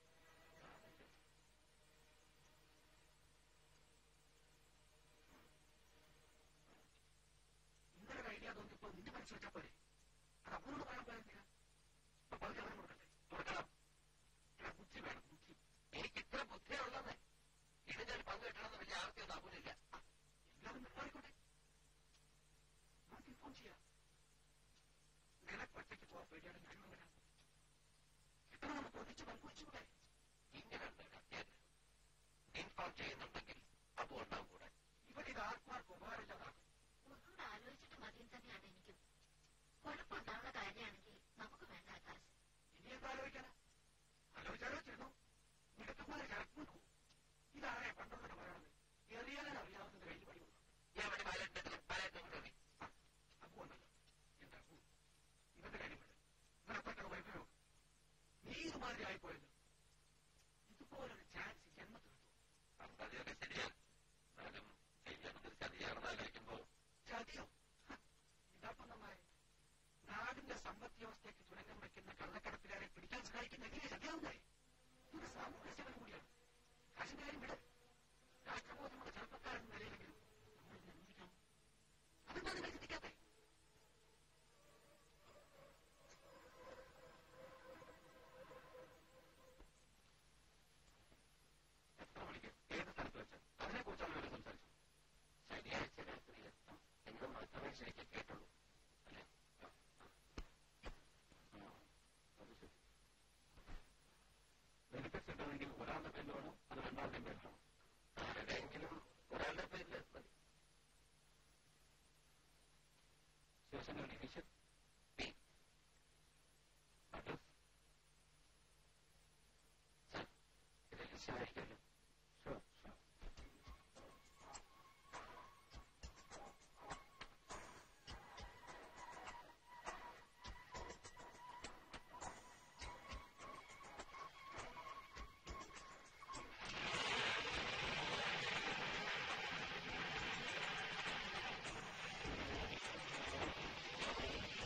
ഇന്നലെ ഐഡിയ തോന്നിയപ്പോ നിന്റെ മനസ്സിൽ വെച്ചാ പോലെ അത് അവനോട് പറയാൻ പോയെന്തിനാ അപ്പൊ പതുക്കെ അവന് കൊടുക്കട്ടെ കൊടുക്കണം എടാ, ബുദ്ധി വേണം ബുദ്ധി എനിക്ക് ഇത്ര ബുദ്ധിയുള്ളതേ ഇതിന്റെ ഒരു പങ്ക് കിട്ടണമെന്ന് വലിയ ആർത്തിയൊന്നും ആകൂലില്ല എല്ലാവരും നിർത്താറിക്കോട്ടെ നമുക്ക് ഇൻഫോം ചെയ്യാം നിനക്ക് ഒറ്റയ്ക്ക് പോവാൻ പേടിയാണ് ഞാനും വരാം എത്ര നമുക്ക് ഒന്നിച്ച് പങ്കുവെച്ചുകൂടെ ഇങ്ങനെയുണ്ട് ഒരു അത്യാഗ്രഹം ഇൻഫോം ചെയ്യുന്നുണ്ടെങ്കിൽ അപ്പോ ഉണ്ടാവും കൂടെ ഇവിടെ ഇത് ആർക്കും ആർക്കും ഉപകാരമില്ലാതാക്കും ഒന്നുകൂടെ ആലോചിച്ചിട്ട് മതിയും തന്നെയാണ് എനിക്കും കുഴപ്പമുണ്ടാവുന്ന കാര്യമാണെങ്കിൽ നമുക്ക് വേണ്ട ആ കാശ് ഇനി എന്താ ആലോചിക്കാനാ ആലോചിച്ചാലോചിച്ചിരുന്നു നിനക്ക് പോലെ കിടക്കുന്നു ഇതാരെ പണ്ടുള്ളവരുടെ പറയണത് എറിയാൻ അറിയാവുന്നത് കഴിഞ്ഞ് പണി കൊടുക്കണം ഞാൻ വേണ്ടി ബാലേട്ടിനെ ബാലേട്ടിനെ കൊണ്ടുവരി അപ്പുണ്ടല്ലോ എന്റെ അപ്പു ഇവന്റെ കാര്യമുണ്ട് ഇവരെപ്പെട്ട വൈഭവം നീ ഇതുമാതിരി ആയിപ്പോയല്ലോ ഇതുപോലൊരു ചാൻസ് ജന്മത്തിൽ കിട്ടും അതൊക്കെ ശരിയാണ് എന്നാലും ചെയ്യാനത് ചതിയാണെന്ന് ആലോചിക്കുമ്പോ ചതിയോ ഹ, ഇതപ്പം നന്നായി നാടിന്റെ സമ്പദ് വ്യവസ്ഥയ്ക്ക് തുരങ്കം വയ്ക്കുന്ന കള്ളക്കടത്തുകാരെ പിടിക്കാൻ സഹായിക്കുന്ന എങ്ങനെ ചതിയാവുന്നേ ഇത് സാമൂഹ്യ സേവനം കൂടിയാണ് കാശിന്റെ കാര്യം വിട് രാഷ്ട്രബോധമുള്ള ചെറുപ്പക്കാരെന്ന നിലയിലെങ്കിലും നമ്മൾ ഇതിനെ അനുവദിക്കാം അതെന്താ നിങ്ങൾ ചിന്തിക്കാത്തേ എത്ര മണിക്ക് ഏത് സ്ഥലത്ത് വെച്ച് അതിനെ കുറിച്ചാണ് അവർ സംസാരിച്ചത് ശനിയാഴ്ച രാത്രി എത്തും എന്ന് മാത്രമേ ശരിക്കും കേട്ടുള്ളൂ അല്ലേ അത് ശരി ബെനിഫിറ്റ്സ് കിട്ടണമെങ്കിൽ ഒരാളുടെ പേരിൽ വേണോ അത് രണ്ടാളുടെ പേരിൽ വേണോ ആരുടെയെങ്കിലും ഒരാളുടെ പേരിൽ മതി Shivashankar division P address sir ഇത് രഹസ്യമായിരിക്കുമല്ലോ ഷുവർ ഷുവർ ആ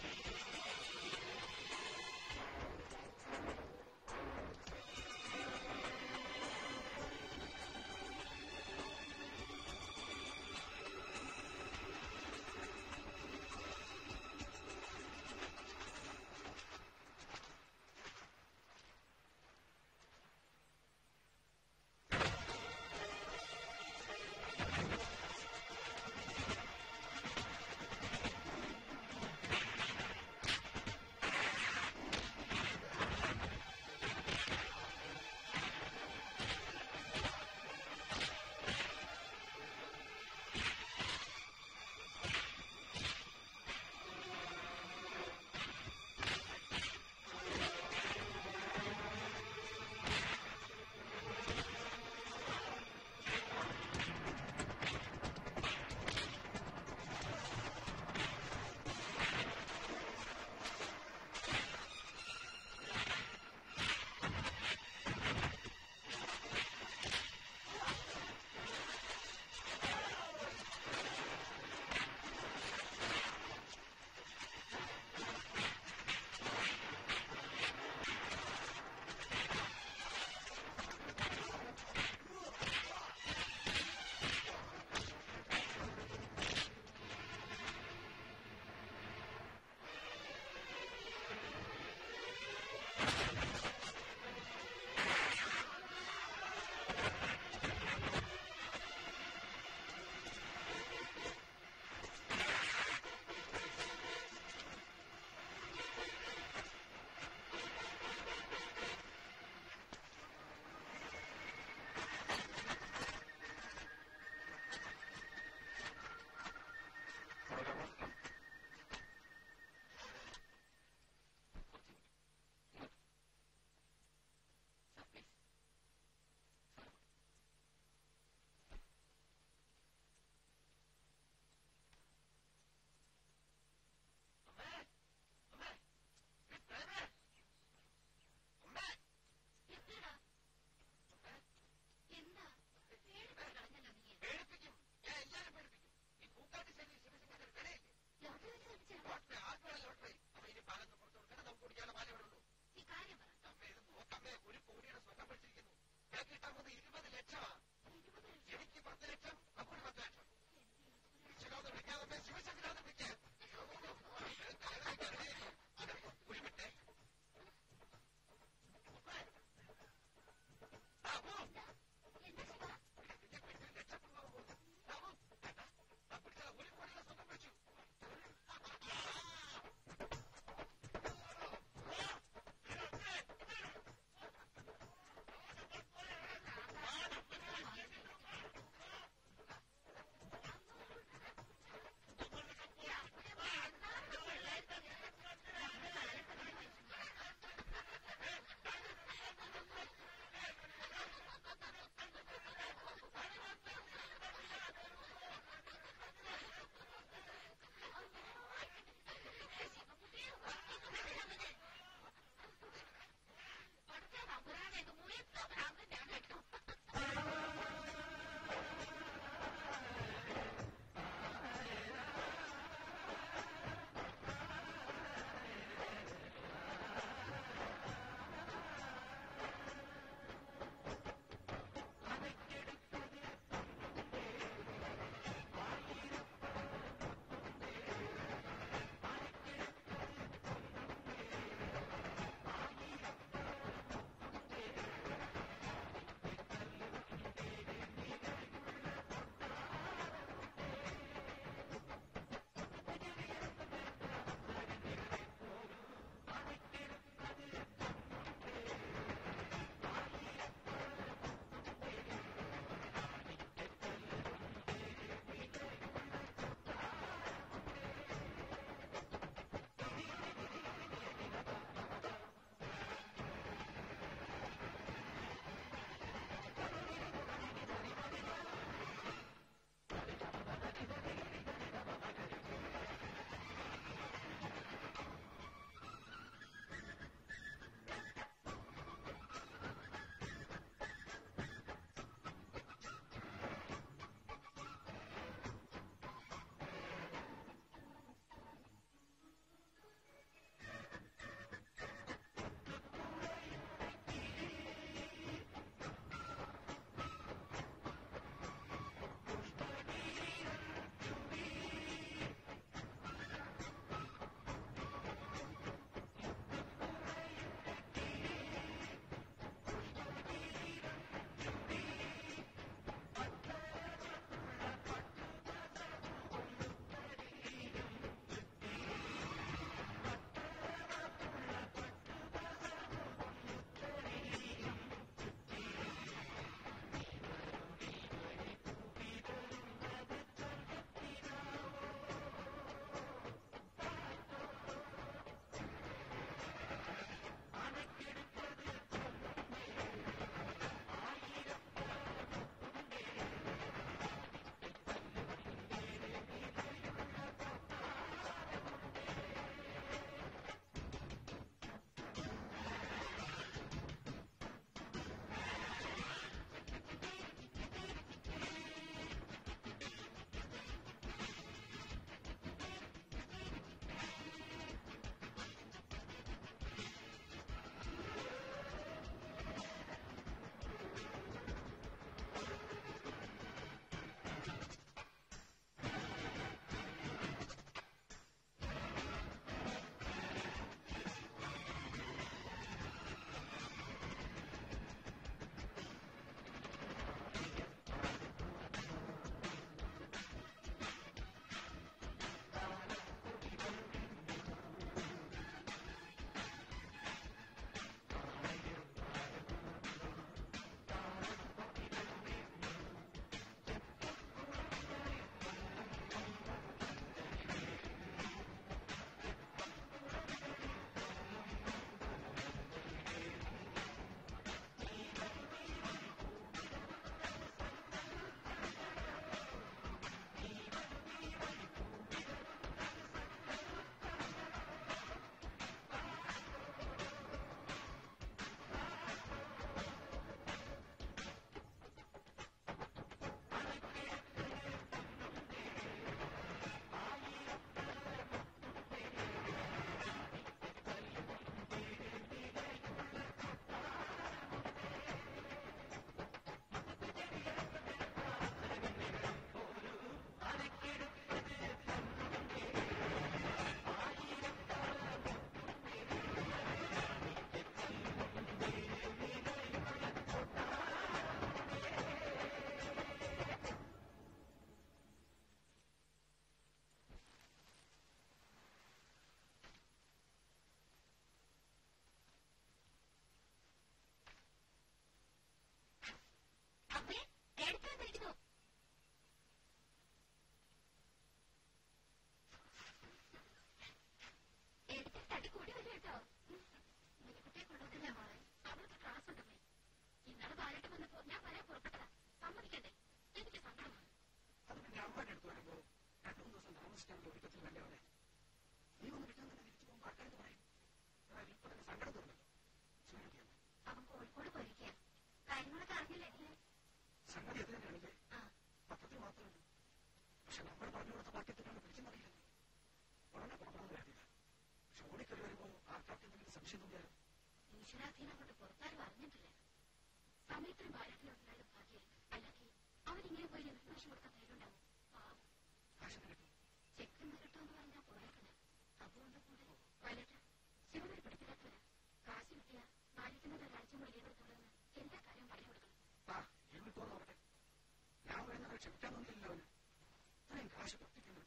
സംഗതി അത് തന്നെയാണല്ലേ ആ പത്രത്തിൽ മാത്രമല്ല പക്ഷെ നമ്മൾ പറഞ്ഞു കൊടുത്ത വാക്യത്തിനാണ് പിടിച്ചെന്നറിയില്ല ഉടനെ പോകണമെന്ന് കരുതില്ല പക്ഷെ ഓടിക്കറി വരുമ്പോൾ ആർക്കാർക്ക് എന്തെങ്കിലും സംശയം തോന്നിയാലും ഈശ്വരാധീനം കൊണ്ട് പുറത്താരും അറിഞ്ഞിട്ടില്ല സമയത്തിന് ഭാരതത്തിലുണ്ടായാലും ഭാഗ്യം അല്ലെങ്കിൽ അവരിങ്ങനെ പോയി ഇൻഫർമേഷൻ കൊടുക്കാൻ ധൈര്യമുണ്ടാവും പാവം കാശിന് കിട്ടും ചെക്കെന്ന് കിട്ടുമെന്ന് പറഞ്ഞാൽ പോയേക്കില്ല അതുകൊണ്ട് കൂടെ വലറ്റ ശിവനൊരു പിടിപ്പില്ലാത്തവരാ കാശ് കിട്ടിയ ബാലിക്കുന്നത് ഒരാഴ്ച മുഴുവൻ കൊടുത്തോളെന്ന് എന്താ കാര്യം പറഞ്ഞു കൊടുക്കണം ആ ഇരുന്ന് തോന്നോട്ടെ ഞാൻ പറയുന്നത് ക്ഷമിക്കാൻ തോന്നിയില്ലല്ലോ അവന് ഇത്രയും കാശ് പ്രവർത്തിക്കുന്നു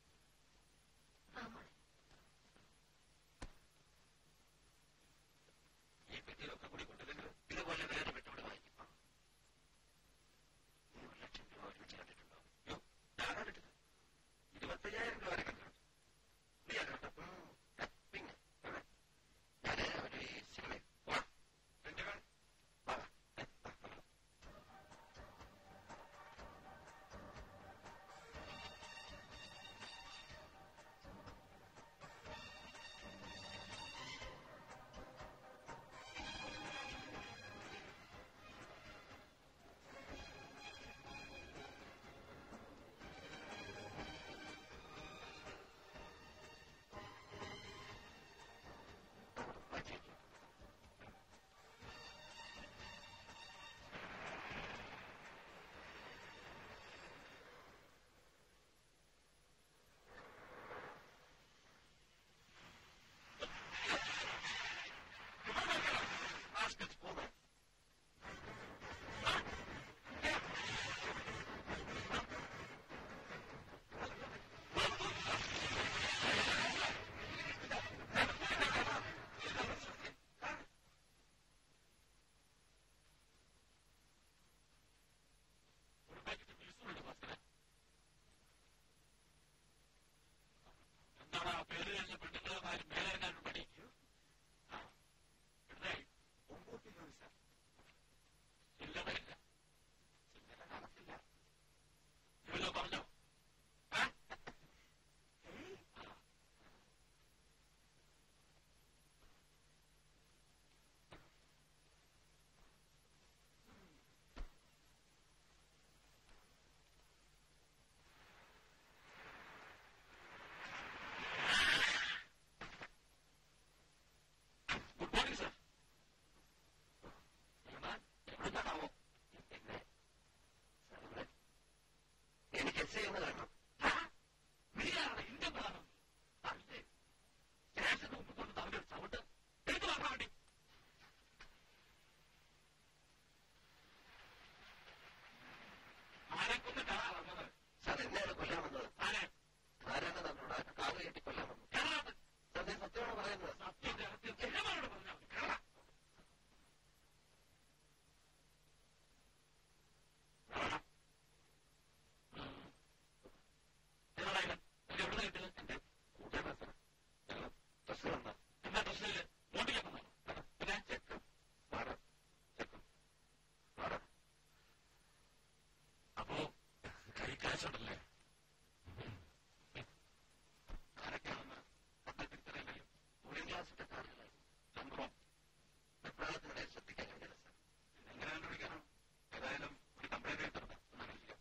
ആ മോളെ ഈ പെട്ടിയിലൊക്കെ കൂടി കൊണ്ടുവരുന്നത് ഇതുപോലെ വേറെ പെട്ടോട് വാങ്ങിക്കും നൂറ് ലക്ഷം രൂപ ഒരുമിച്ച് കണ്ടിട്ടുണ്ടോ യോ ഞാനാ കണ്ടത് ഇരുപത്തയ്യായിരം രൂപ വരെ കണ്ടിട്ടുണ്ട് നീ അത് കണ്ടോ ആ, പിന്നെ എവിടെ? ഞാന് ഒരു ഈ സിനിമ വാ രണ്ട് കാണും വാ വാ. ഏ, വാ, വാ. വായിച്ചേക്ക്. Rascals, woman. ഒരു പാക്കറ്റ് ബീസുണ്ട് ഭാസ്കര എന്താണ് ആ പേര് കഴിഞ്ഞ പെണ്ണുങ്ങളുമാരും മേലിറങ്ങാനും പണി ആ എത്രയായി ഒമ്പത് രൂപ സാർ ചില്ലറയില്ല ചില്ലറ കാണത്തില്ല ഇവല്ലോ പറഞ്ഞോ ആ? ആ. ഗുഡ് മോർണിംഗ് സർ ഞാൻ എവിടുന്നാണാവോ പിന്നെ സാറിവിടെ എനിക്ക് എസ് ഐ ഒന്ന് കാണണം നീയാണ് ഇന്ത്യൻ പ്രധാനം അല്ലേ സ്റ്റേഷന് മുമ്പ് കൊണ്ട് അവന്റെ ഒരു ചവിട്ട് എടുത്തു നോക്കാൻ വേണ്ടി ആരെ കൊന്നിട്ടാണ് വന്നത് സാർ എന്നെയാണ് കൊല്ലാൻ വന്നത് ആരെ ആരാണ് നമ്മളോട് കാറ് കെട്ടി കൊല്ലാൻ വന്നത് കേരളത്തിൽ സാർ ഞാൻ സത്യമാണ് പറയുന്നത് സത്യം രഹസ്യം എല്ലാവരോട് പറഞ്ഞാൽ മതി കേരള കേരള എവിടെ കിട്ടുന്നത് എന്റെ കൂട്ടുകാരനാ സാർ ഞങ്ങൾ ഡ്രസ് വന്ന എന്താ പ്രശ്നമില്ല വോട്ടിലേക്ക് വന്നോ പിന്നെ ചെക്കും പാടം ചെക്കും പാടം അപ്പോ കൈ കാശുണ്ടല്ലേ ആരൊക്കെയാണെന്ന് പത്രത്തിൽ തിരിച്ചറിയില്ലല്ലോ കൂളിംഗ് ഗ്ലാസിന്റെ കാറിലായി സംഭവം വെപ്രാളത്തിനിടെ ശ്രദ്ധിക്കാൻ കഴിഞ്ഞില്ല സാർ എങ്ങനെ കണ്ടുപിടിക്കാനോ ഏതായാലും ഒരു കംപ്ലൈന്റ് എടുത്തിട്ടുണ്ട് ഒന്നറിയില്ല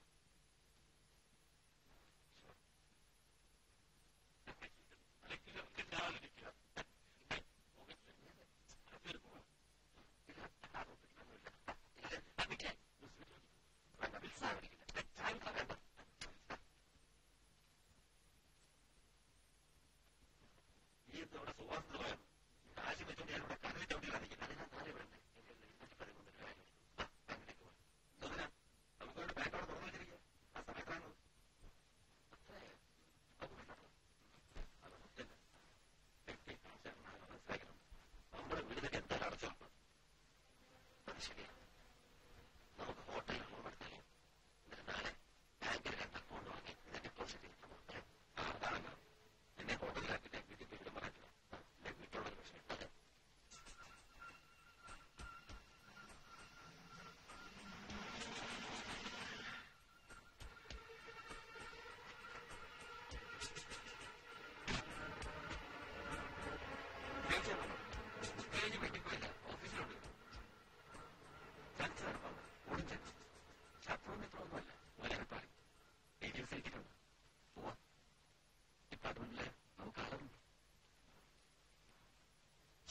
ഈ ഇവിടെ സുവാസന പോയത് കാശ് വെച്ചോണ്ട് ഞാൻ ഇവിടെ കടലിൽ ചവിട്ടിയിലാണ് അതിനാ താഴെ വിടണ്ടേ എന്റെ ഇരുന്നൂറ്റി പതിമൂന്ന് രൂപ അങ്ങനെയൊക്കെ പോയി എന്തിനാ നമുക്ക് വേണ്ടി ബാങ്ക് അവിടെ തുറന്നു വെച്ചിരിക്കുക ആ സമയത്താണ് അത്രയോ അത് വേണ്ടോ അത് മുത്തില്ല വ്യക്തി കാശാണ് മനസ്സിലാക്കണം നമ്മുടെ വീടിനൊക്കെ എന്തായാലും അടച്ചു വെക്കണം അത് ശരിയാണ് നമുക്ക് ഹോട്ടലിൽ റൂം എടുത്താലോ എന്നിട്ട് നാളെ ബാങ്കിൽ രണ്ട് അക്കൗണ്ട് വാങ്ങി ഇതിന്റെ ഡെപ്പോസിറ്റ് ചെയ്തിട്ട് അതാണല്ലോ എന്നെ ഹോട്ടലിലാക്കിയിട്ട് വീട്ടിൽ പോയി വിടാൻ പറ്റില്ല എന്റെ വീട്ടിലുള്ള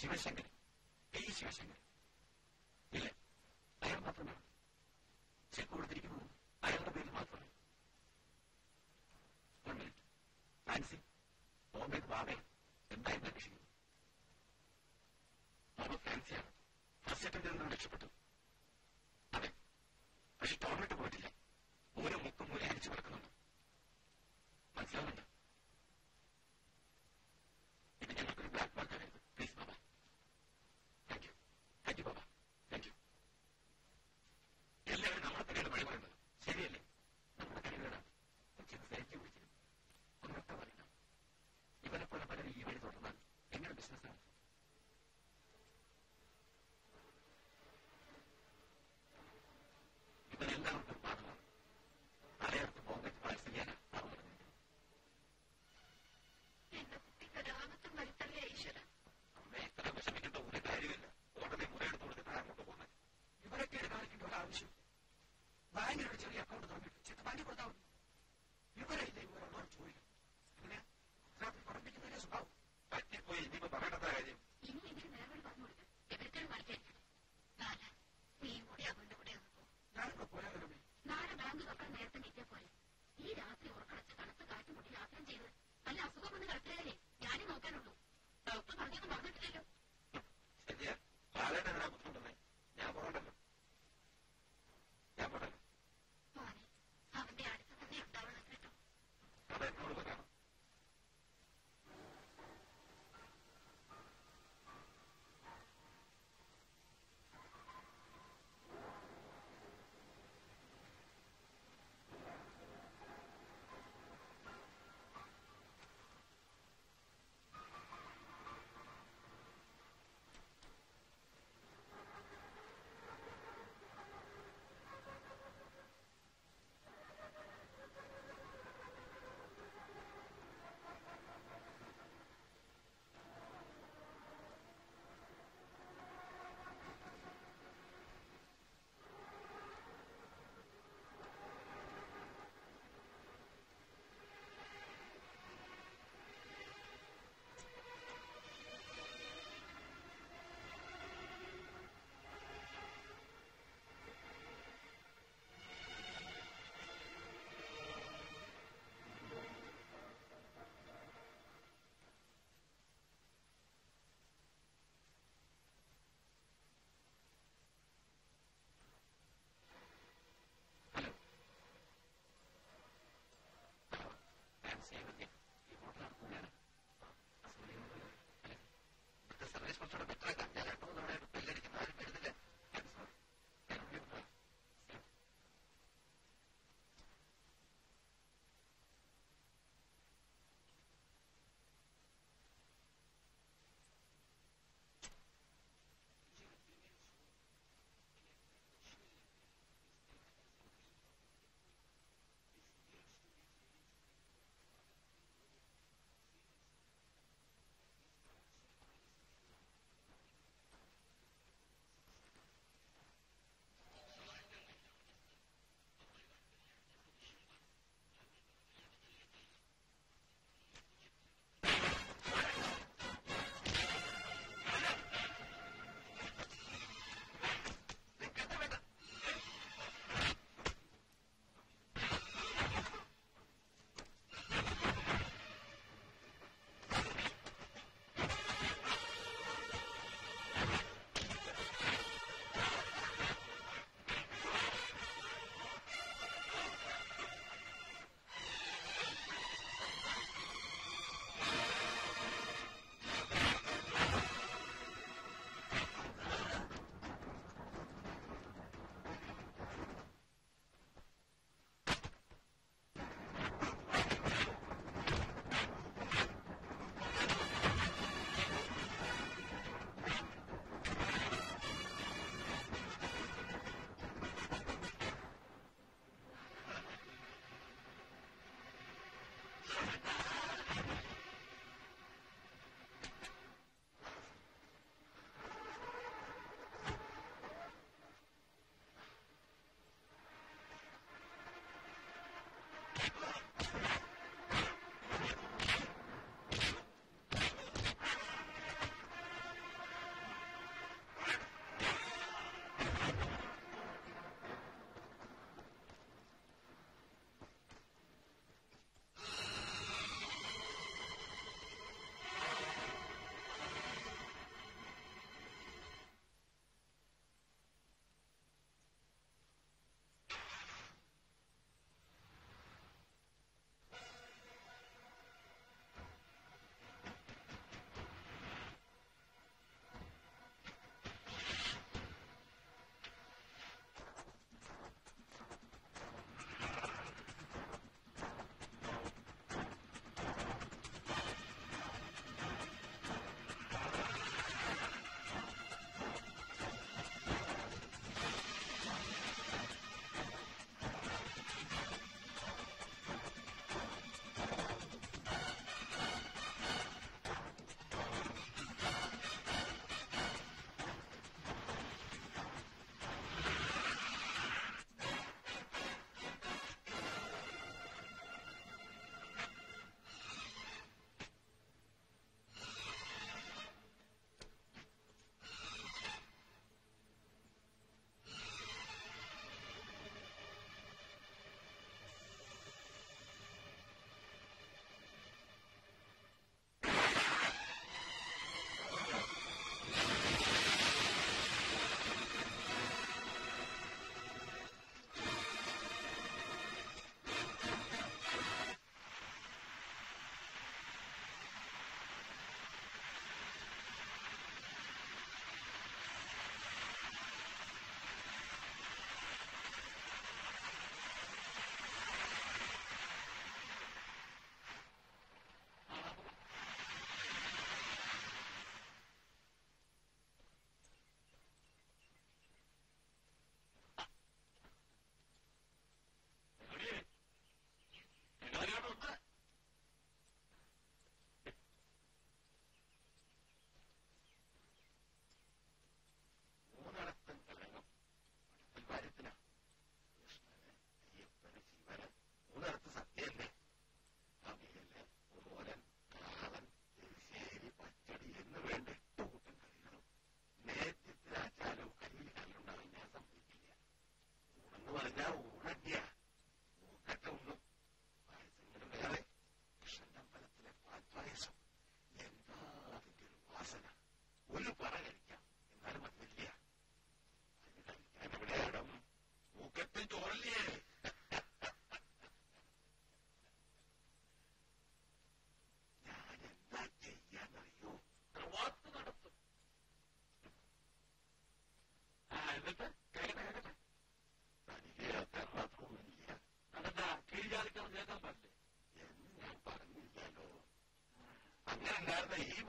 ശിവശങ്കരൻ പി ശിവശങ്കരൻ ഇല്ല അയാൾ മാത്രമേ ഉള്ളൂ ചെക്ക് കൊടുത്തിരിക്കുന്നത് അയാളുടെ പേരിൽ മാത്രമാണ് One minute. ഫാൻസി ബോംബെ ബാബെ എന്തായിരുന്നു അന്വേഷിക്കുന്നത് ബാബ ഫാൻസിയാണ് ഫസ്റ്റ് അറ്റംപ്റ്റിൽ നിന്ന് രക്ഷപ്പെട്ടു അതെ പക്ഷെ ടോർണറ്റ് പോയിട്ടില്ല ഓരോ മുക്കും മൂല അരിച്ചു കിടക്കുന്നുണ്ട് മനസ്സിലാവുന്നുണ്ട് ഇത് ഞങ്ങൾക്കൊരു ബ്ലാക്ക് മാർക്ക് ആയിരുന്നു please Baba thank you thank you Baba thank you എല്ലാവരും നമ്മളെ തന്നെയാണ് വഴി പറയുന്നത്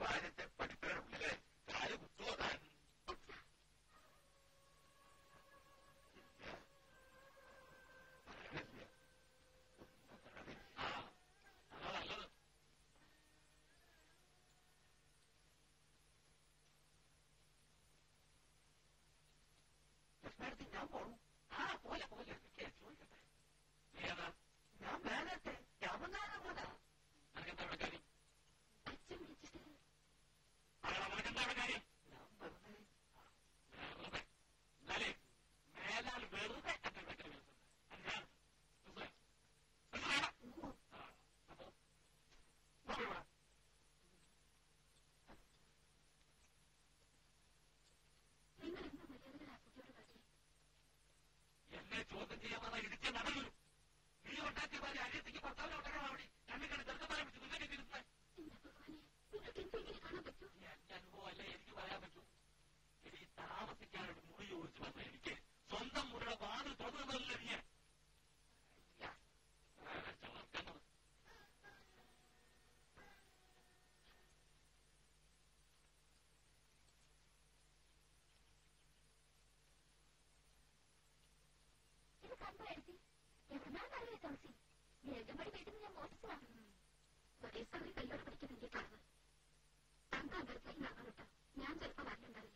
ഭാര്യത്തെ പഠിപ്പയുടെ ഉള്ളിലെ കാല് കുത്തുവോ താൻ പറയണില്ല. ആ അതാ നല്ലത് ലക്ഷ്മണത്തിൽ ഞാൻ പോണു ആ പോലെ പോലെ എനിക്ക് ചോദിക്കട്ടെ നീ ഏതാ ഞാൻ മേലത്തെ രാമനാഥ പോലെ നിനക്കെന്താ ഇവിടെ കാര്യം അച്ഛൻ വിളിച്ചിട്ട് പറയണം നിനക്കെന്താ ഇവിടെ കാര്യം ഞാൻ വെറുതെ വെറുതെ എന്നാലേ മേലാൽ വെറുതെ എന്റെ വീട്ടിൽ വിളിച്ചത് ഞാൻ മനസ്സിലായോ? മനസ്സിലായോ? ആ, അപ്പോ നോക്ക് ഇവിടെ. നിങ്ങൾ എന്ത് മര്യാദകൾ ആ കുട്ടിയോട് പറഞ്ഞു എന്നെ ചോദ്യം ചെയ്യാൻ വന്ന ഇടിച്ച് നടന്നു നീ ഉണ്ടാക്കിയ ഭാര്യ അരിയത്തേക്ക് ഭർത്താവിനെ ഒട്ടണം അവിടെ കണ്ണിക്കണ്ട് ചെറുക്കന്മാരെ പിടിച്ച് കുഞ്ഞെ തിരുത്തുന്നത് എന്റെ ഭഗവാനെ നിങ്ങൾക്ക് എന്തെങ്കിലും കാണാൻ പറ്റുമോ എന്റെ അനുഭവമല്ലേ എനിക്ക് പറയാൻ പറ്റൂ ഇനി താമസിക്കാൻ ഒരു മുറി ചോദിച്ചു വന്ന എനിക്ക് സ്വന്തം മുറിയുടെ വാതിൽ തുറന്നതല്ല നീ അയ്യ, വേറെ ചവർക്കുന്നത് ഇത് കണ്ടോ എഴുതി എവിടുന്നാണ് അറിയാം തുളസി വേഗംപടി വീട്ടിൽ ഞാൻ മോട്ടിച്ചതാണ് ഒരേ സമയം കല്ലോട് പഠിക്കുന്ന എന്റെ കളവ് തങ്ക അമ്പലത്തിലേക്ക് നടന്നു കേട്ടോ ഞാൻ ചിലപ്പോ വരലുണ്ടാവില്ല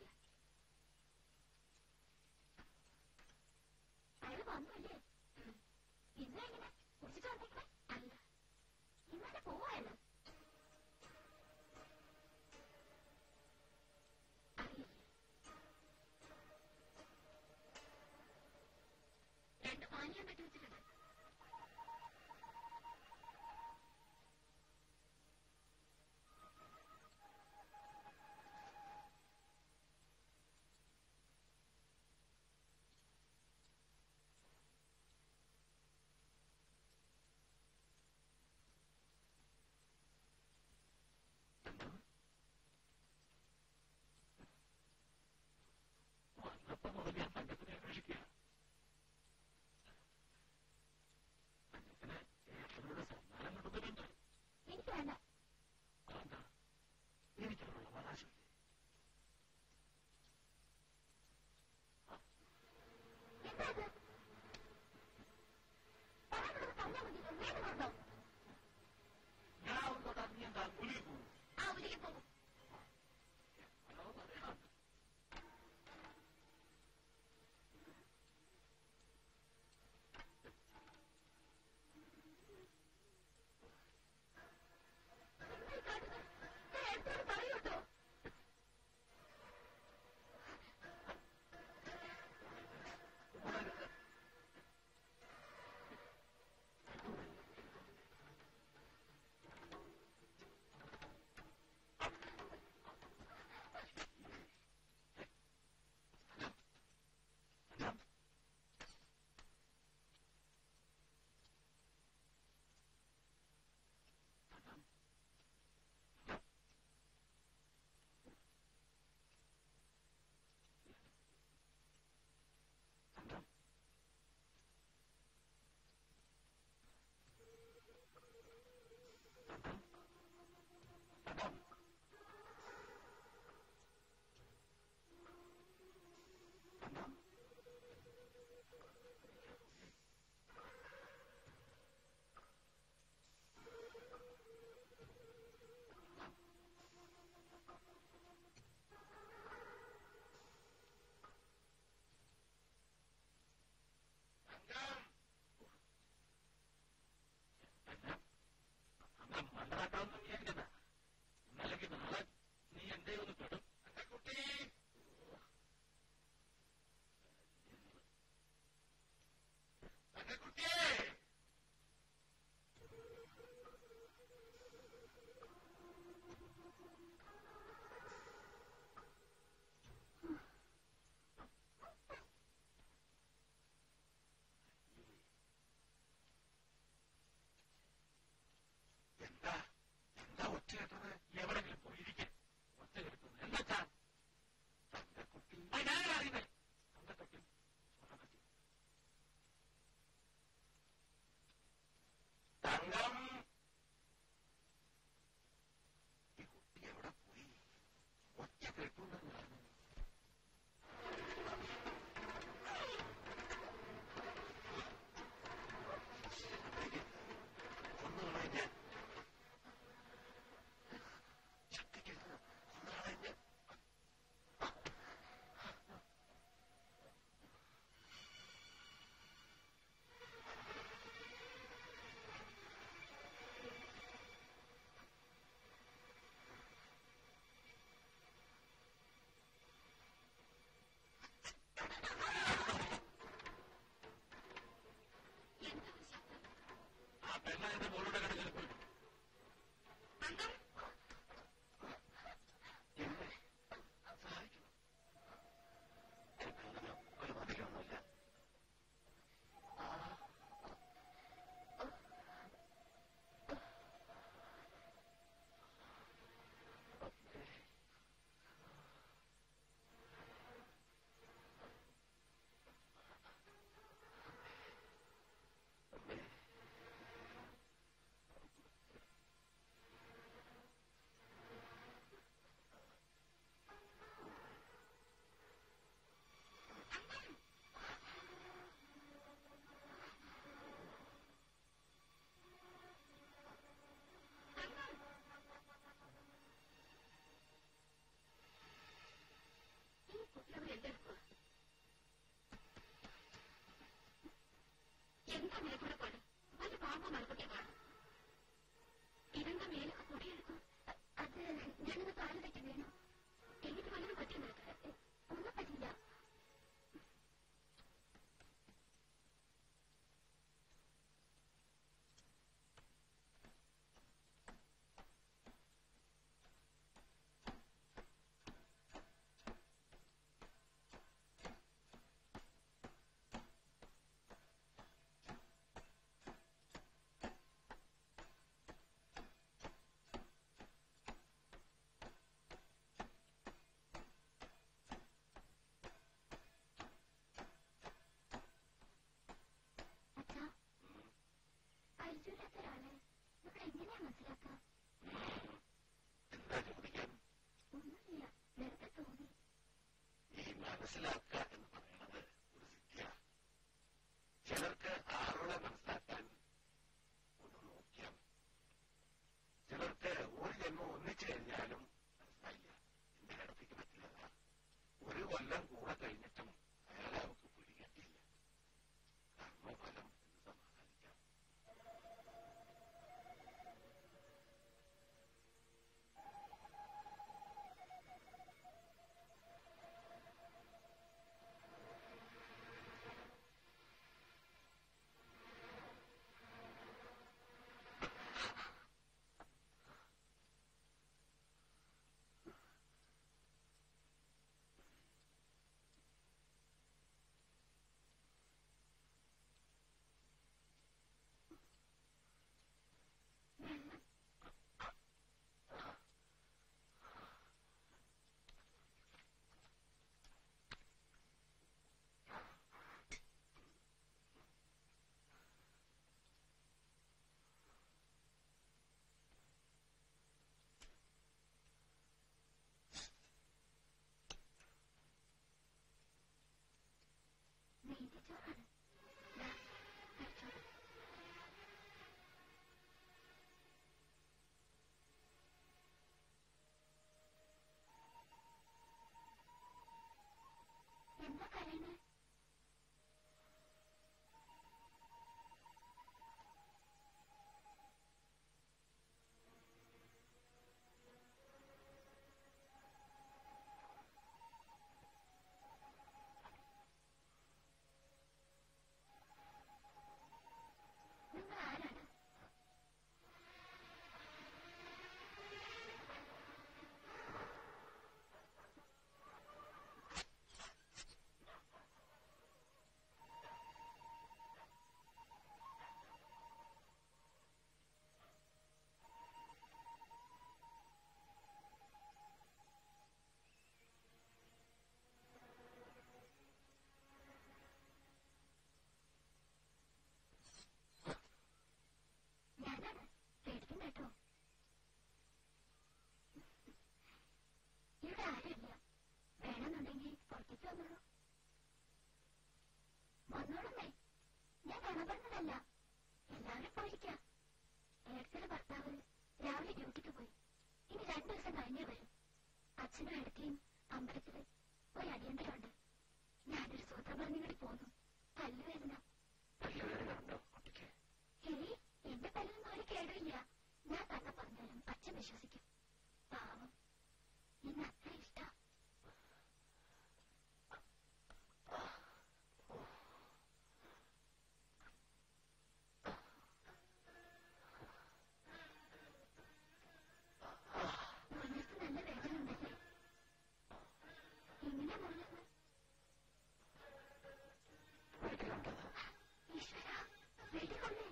അയാൾ വന്നല്ലേ ഇന്ന് എങ്ങനെ കുടിച്ചിട്ട് വന്നേക്കണേ അല്ല ഇന്നലെ പോവായല്ലോ അറിയില്ല രണ്ട് പാനീയം കെട്ടി വെച്ചിട്ടുണ്ട് അല്പം മേൽക്കൂടെ പോലെ വല്ല പാമ്പോ മലക്കുട്ടിയെ കാണും ഇരുണ്ട മേലൊക്കെ പൊടിയെടുക്കും അ- അത് ഞാനത് കാല് തെറ്റി വീണു എന്നിട്ട് വല്ലതും പറ്റി നിൽക്കുക ഒന്നും പറ്റില്ല അച്ഛാ പരിചയമില്ലാത്ത ഒരാളെ ഇവിടെ എങ്ങനെയാ മനസ്സിലാക്കുക എന്താ ചോദിക്കാൻ ഒന്നുമില്ല വെറുതെ തോന്നി ഈ മനസ്സിലാക്കുക എന്ന് പറയുന്നത് ഒരു സിദ്ധിയ ചിലർക്ക് ആളുകളെ മനസ്സിലാക്കാൻ ഒന്ന് നോക്കിയാൽ ചിലർക്ക് ഒരു ജന്മം ഒന്നിച്ചു കഴിഞ്ഞാലും മനസ്സിലായില്ല എന്റെ കിടത്തിക്ക് പറ്റില്ലതാ ഒരു കൊല്ലം കൂടെ കഴിഞ്ഞിട്ടും അയാളെ അവർക്ക് പിടികിട്ടിയില്ല കർമ്മഫലം എന്ന് സമാധാനിക്കാം നീതിച്ചോറാണ് ദാ, കഴിച്ചോളൂ. എന്താ കരയണേ നിങ്ങൾ ആരാണ് ഞാനാണ് പേടിക്കണ്ട കേട്ടോ ഇവിടെ ആരുമില്ല വേണമെന്നുണ്ടെങ്കിൽ പുറത്തേക്ക് വന്നോളൂ വന്നോളുന്നേ ഞാൻ കാണപ്പെടുന്നതല്ല എല്ലാവരും പോയിരിക്കാം ഏടത്തിയുടെ ഭർത്താവ് രാവിലെ ഡ്യൂട്ടിക്ക് പോയി ഇനി രണ്ടു ദിവസം കഴിഞ്ഞേ വരും അച്ഛനും ഏടത്തിയും അമ്പലത്തില് ഒരു അടിയന്തരമുണ്ട് ഞാനൊരു സൂത്രം പറഞ്ഞിങ്ങോട്ട് പോന്നു പല്ലുവേദന പല്ലുവേദന ഉണ്ടോ കുട്ടിക്ക് ഹേയ് എന്റെ പല്ലൊന്നും ഒരു കേടില്ല ഞാൻ തന്നെ പറഞ്ഞാലും അച്ഛൻ വിശ്വസിക്കും പാവം ഇന്ന് അത്ര ഇഷ്ട മുന്നത്ത് നല്ല വേദന ഉണ്ടല്ലേ എങ്ങനെയാ മുറിഞ്ഞത് വീട്ടിലുണ്ടത് ഈശ്വര വീട്ടിൽ കൊള്ളേ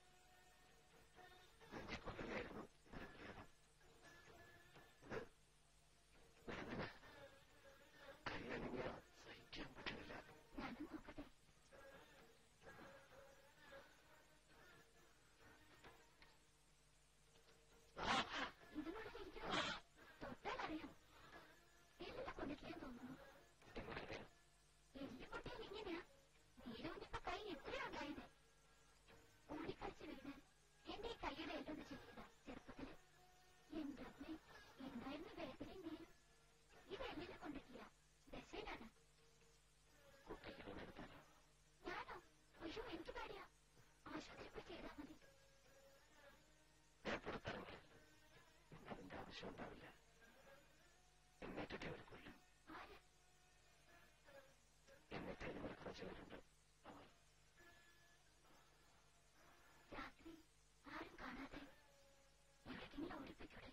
നെഞ്ചിക്കൊള്ളിലായിരുന്നു വേദന കൈയണിഞ്ഞ സഹിക്കാൻ പറ്റുന്നില്ല ഞാനും നോക്കട്ടെ ഇതിനോട് ശരിക്കും തൊട്ടാൽ അറിയാം എല്ലാം കൊണ്ടിട്ടില്ലെന്ന് തോന്നുന്നു കുട്ടികളുടെ എല്ല് പൊട്ടിയാൽ ഇങ്ങനെയാ നീരൂന്നിപ്പോ കൈ എത്രയാ ഉണ്ടായത് ഓടിക്കളിച്ച് വീണ് എന്റെ ഈ കൈയുടെ എല്ലൊന്ന് ചെയ്തതാ ചെറുപ്പത്തില് എന്റെ അമ്മേ എന്തായിരുന്നു വേദനയും നീരും ഇത് എല്ലിനെ കൊണ്ടിട്ടില്ല ദശയിലാണ് കുട്ടികളെ എടുത്താലോ ഞാനോ അയ്യോ എനിക്ക് പേടിയാ പൊയ്ക്കൂടെ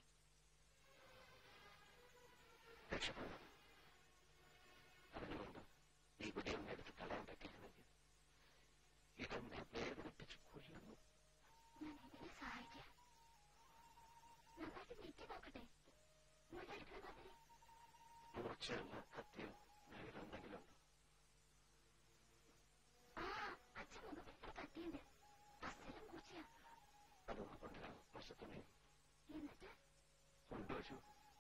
രക്ഷപ്പെടണം അതിനുകൊണ്ട് ഈ വിടയം എടുത്ത് കളയാൻ പറ്റിയിരുന്നെങ്കിൽ ഇതെന്നെ വേദനിപ്പിച്ച് കൊല്ലുന്നു ഞാൻ എങ്ങനെ സഹായിക്കാം നന്നായിട്ട് നെറ്റി നോക്കട്ടെ മുള്ളടിക്കണ മാതിരി മൂർച്ചയുള്ള കത്തിയോ നൈലെന്തെങ്കിലും ആ അച്ഛൻ മുഖത്തിൽ കത്തിയുണ്ട് അസ്ഥലം മൂച്ചയാ അതൊന്ന് കൊണ്ടുവരാം വശത്തുണി എന്നിട്ട് കൊണ്ടുവച്ചു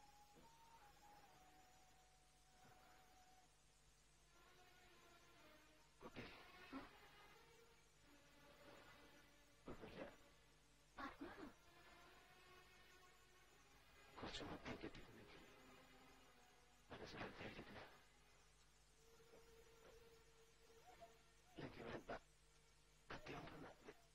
കുട്ടി ഒന്നുമില്ല പറഞ്ഞോളൂ കുറച്ച് മൊത്തം കിട്ടിയിരുന്നെങ്കിൽ മനസ്സിലാക്കിയിട്ടില്ല എനിക്ക് വേണ്ട കത്തിയോണ്ടെന്ന്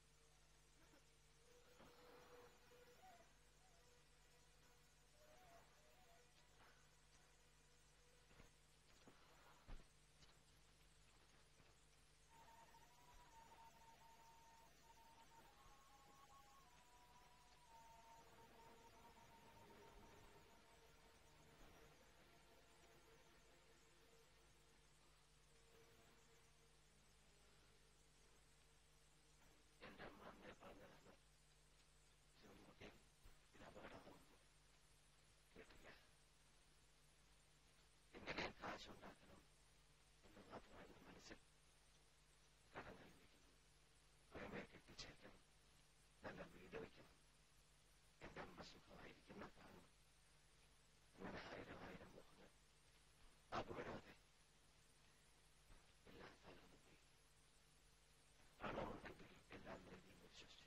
എന്റെ അമ്മ അന്നേ പറഞ്ഞതാണ് ശിവൻകുട്ടി ഇത് അപകടമാണെന്ന് കേട്ടില്ല എങ്ങനെ കാശുണ്ടാക്കണം എന്ന് മാത്രമായിരുന്നു മനസ്സിൽ കടം നൽകിയിരിക്കുന്നു പ്രേമയെ കെട്ടിച്ചേക്കണം നല്ല വീട് വയ്ക്കണം എന്റെ അമ്മ സുഖമായിരിക്കുന്ന കാണും അങ്ങനെ ആയിരം ആയിരം മോഹങ്ങൾ അതുവിടാതെ എല്ലാം തകർന്നു പോയി പണമുണ്ടെങ്കിൽ എല്ലാം നൽകി വിശ്വസിച്ചു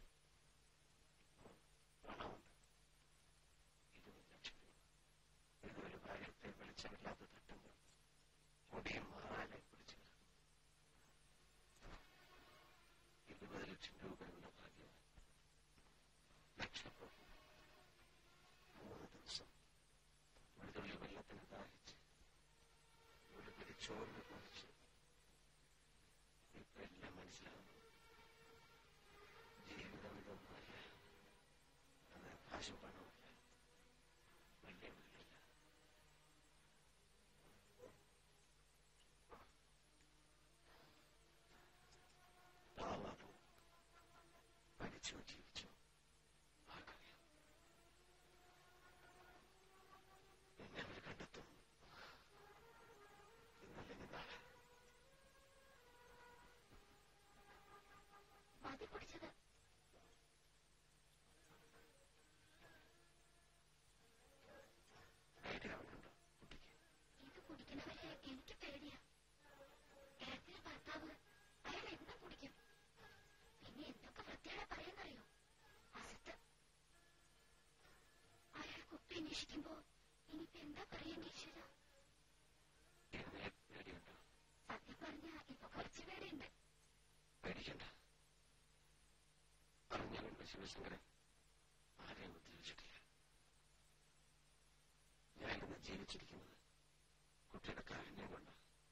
പണമുണ്ട് ഇരുപത് ലക്ഷം രൂപ ഇത് ഒരു കാര്യത്തെ വെളിച്ചമില്ലാതെ തട്ടുമ്പോൾ മുടിയും മാറാലെ പിടിച്ചു കിടക്കും ഇരുപത് ലക്ഷം രൂപയുള്ള ഭാഗ്യം ലക്ഷപ്രഭു മൂന്ന് ദിവസം ഒരു തുള്ളി വെള്ളത്തിന് ദാഹിച്ച് ഒരു പിടി ചോറിന് കുറിച്ച് ഇപ്പൊ എല്ലാം മനസ്സിലാവുന്നു ജീവിതം ഇതൊന്നുമല്ല അത് കാശും പണവുമില്ല വലിയ വീടില്ല പാവാതു പഠിച്ചോ ജീവിച്ചോ ആർക്കറിയാം എന്നെ അവർ കണ്ടെത്തും ഇന്നല്ലെങ്കിൽ നാളെ മതി കുടിച്ചത് ധൈര്യമാവുന്നുണ്ടോ കുട്ടിക്ക് ഇത് കുടിക്കുന്നവരെ എനിക്ക് പേടിയാ ഏട്ടന്റെ ഭർത്താവ് അയാൾ എന്താ കുടിക്കും പിന്നെ എന്തൊക്കെ വൃത്തിയോടെ പറയുന്നറിയോ അസത്ത് അയാൾ കുപ്പി അന്വേഷിക്കുമ്പോ ഇനിയിപ്പോ എന്താ പറയേണ്ടി ഈശ്വര എന്നെ പേടിയുണ്ടോ സത്യം പറഞ്ഞ ഇപ്പൊ കുറച്ച് പേടിയുണ്ട് പേടിക്കണ്ട അറിഞ്ഞുകൊണ്ട് ശിവശങ്കരൻ ആരെയും ഉദ്ദേശിച്ചിട്ടില്ല ഞാനിന്ന് ജീവിച്ചിരിക്കുന്നത് കുട്ടിയുടെ കാരുണ്യം കൊണ്ട്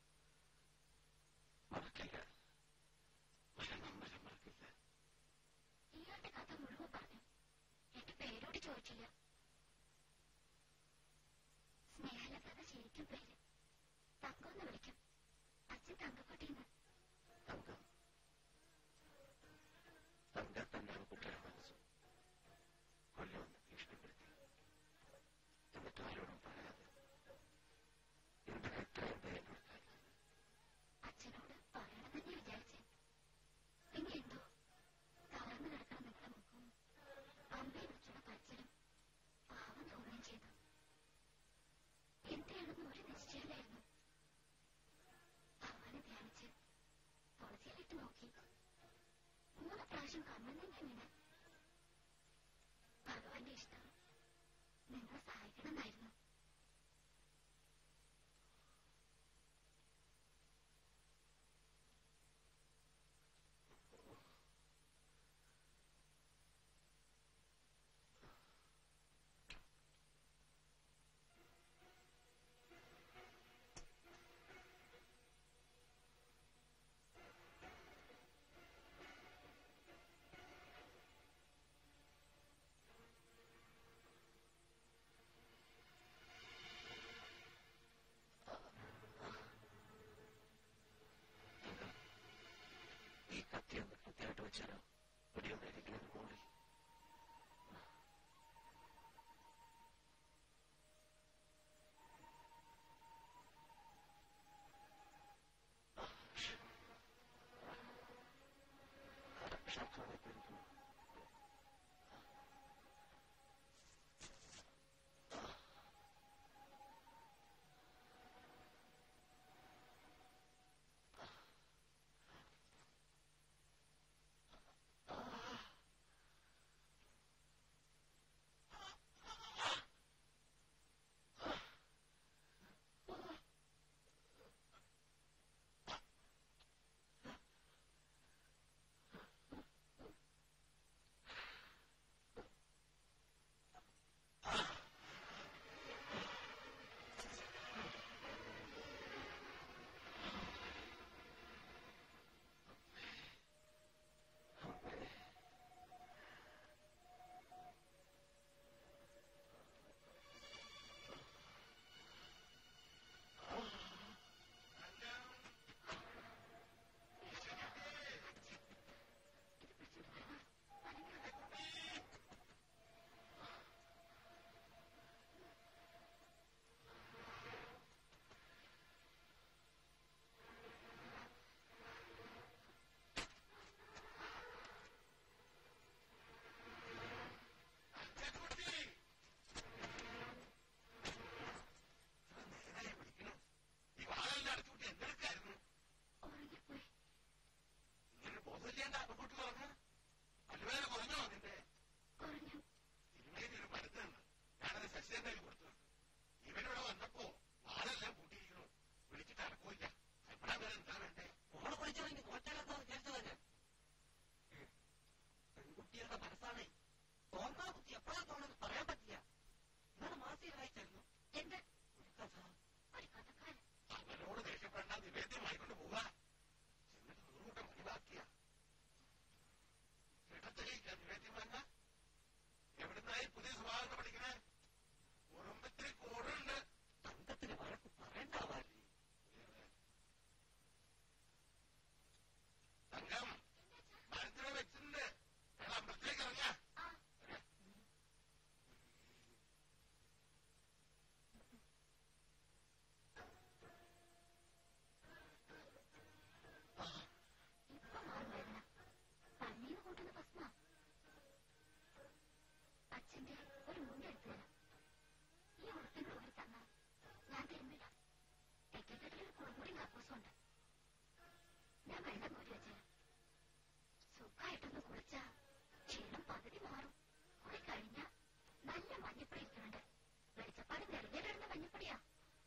മറക്കില്ല മരണം വരെ മറക്കില്ല ഇയാളുടെ കഥ മുഴുവൻ പറഞ്ഞു എന്റെ പേരോട് ചോദിച്ചില്ല സ്നേഹലത ശരിക്കും പേര് തങ്കമെന്ന് വിളിക്കും അച്ഛൻ തങ്കക്കുട്ടിന്ന് തങ്കം തങ്കം തന്നെയാണ് കുട്ടിയുടെ മനസ്സും കൊല്ലുമെന്ന് ഭീഷണിപ്പെടുത്തി എന്നിട്ട് ആരോടും പറയാതെ എന്റെ എത്രയും പേരോട് കാണിക്കുന്നത് അച്ഛനോട് പറയണമെന്ന് വിചാരിച്ചേ പിന്നെ എന്തോ തളർന്നു കിടക്കണം നിങ്ങളുടെ മുഖവും അമ്മയെ വെച്ചുള്ള കരച്ചിലും പാവം തോന്നുകയും ചെയ്തു എന്തിനാണെന്ന് ഒരു നിശ്ചയമില്ലായിരുന്നു ഭഗവാനെ ധ്യാനിച്ച് തുളസിയിലിട്ട് നോക്കി മൂന്ന് പ്രാവശ്യം കണ്ണൻ തന്നെ വീണ് ഭഗവാന്റെ ഇഷ്ടം നിങ്ങളെ സഹായിക്കണമെന്നായിരുന്നു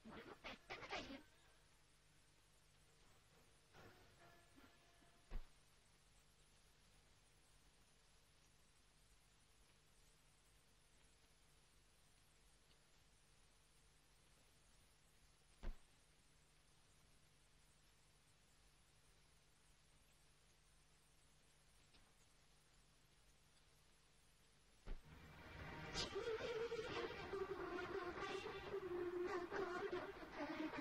മുഴുവൻ പെട്ടെന്ന് കഴിയും ും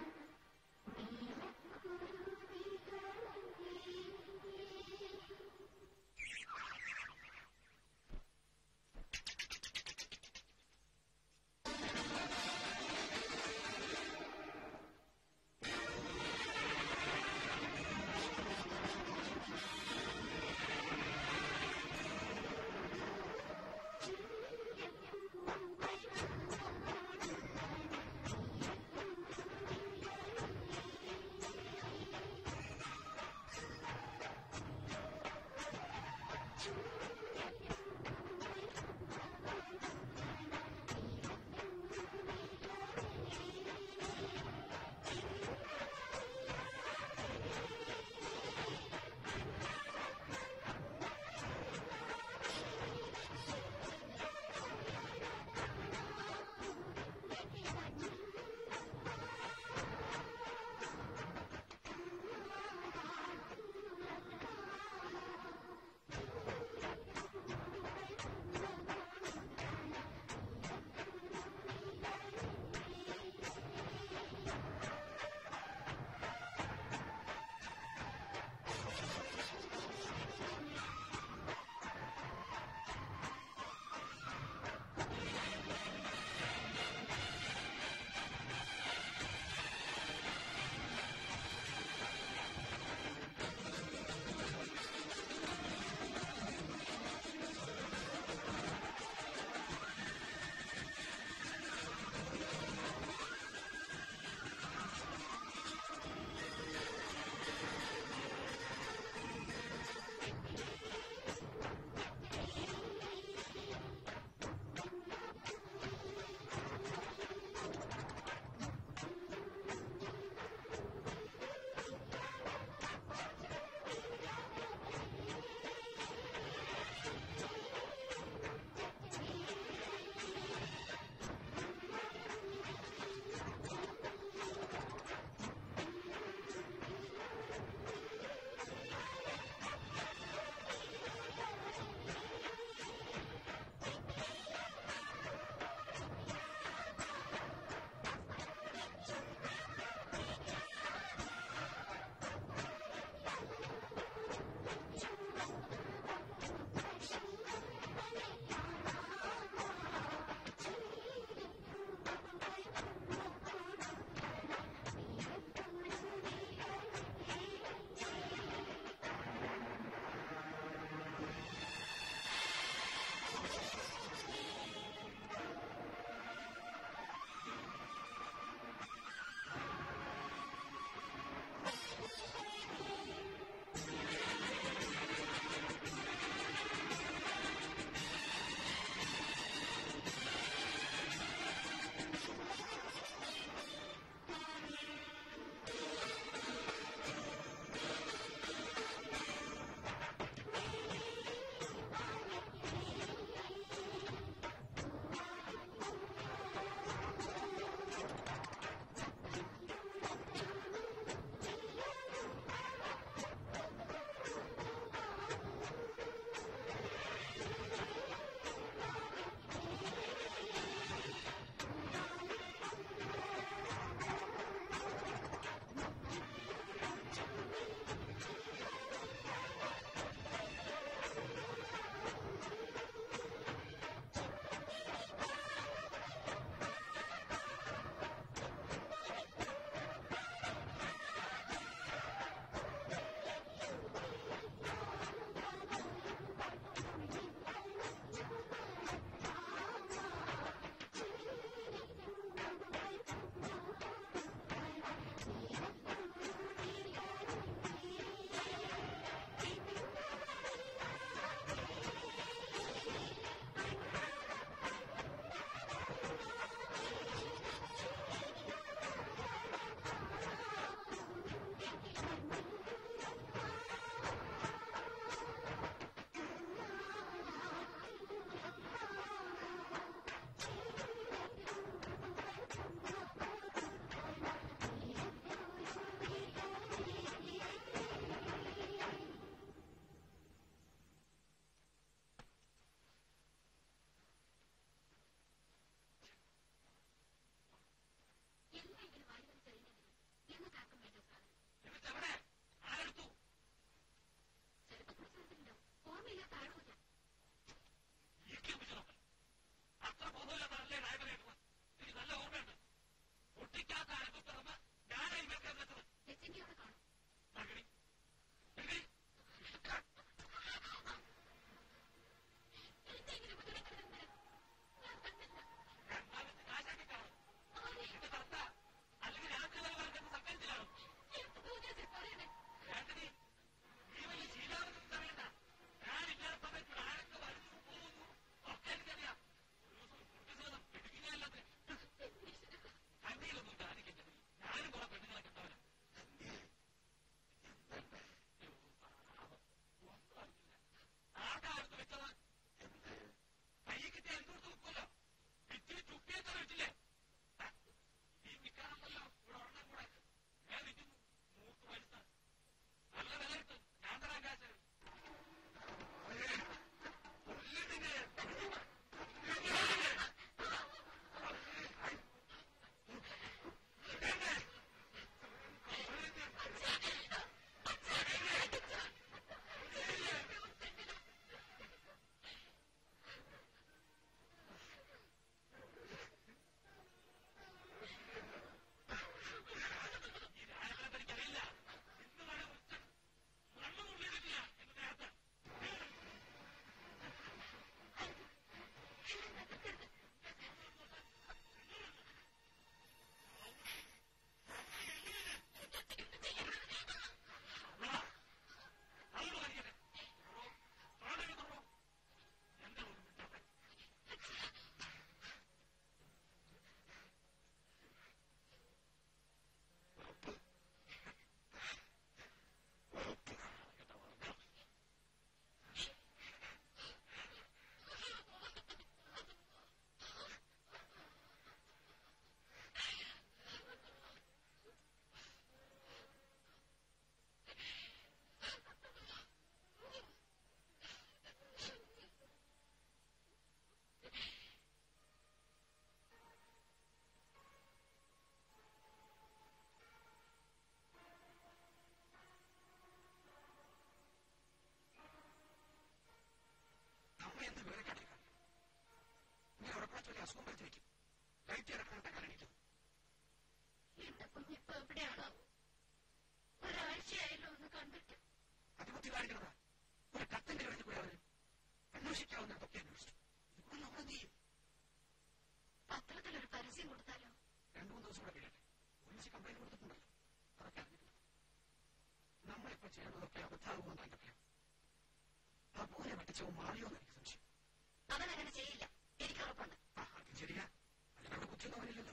അസുഖം വരുത്തി വെക്കും ലൈറ്റ് ഇറക്കണം കാണിക്കുന്നു എന്റെ കുഞ്ഞിപ്പോ എവിടെയാണോ ഒരാഴ്ചയായല്ലോ ഒന്ന് കണ്ടിട്ട് അതിബുദ്ധി കാണിക്കണതാ ഒരു കത്തിന്റെ കഴിഞ്ഞു കൂടെ അവര് അന്വേഷിക്കാവുന്നതൊക്കെ അന്വേഷിച്ചു ഇവിടെ നമ്മൾ എന്ത് ചെയ്യും പത്രത്തിലൊരു പരസ്യം കൊടുത്താലോ രണ്ടു മൂന്ന് ദിവസം കൂടെ കഴിയട്ടെ പോലീസ് കംപ്ലൈന്റ് കൊടുത്തിട്ടുണ്ടല്ലോ അതൊക്കെ അറിഞ്ഞിട്ടില്ല നമ്മളിപ്പോ ചെയ്യുന്നതൊക്കെ അബദ്ധാകുമെന്ന് എന്റെ ഭയം ആ പോലെ വെട്ടിച്ചവും മാറിയോ എന്ന് എനിക്ക് സംശയം അവൻ അങ്ങനെ ചെയ്യില്ല എനിക്ക് ഉറപ്പുണ്ട് ആ അത് ശരിയാ അതിനവിടെ ബുദ്ധിയൊന്നും അവനില്ലല്ലോ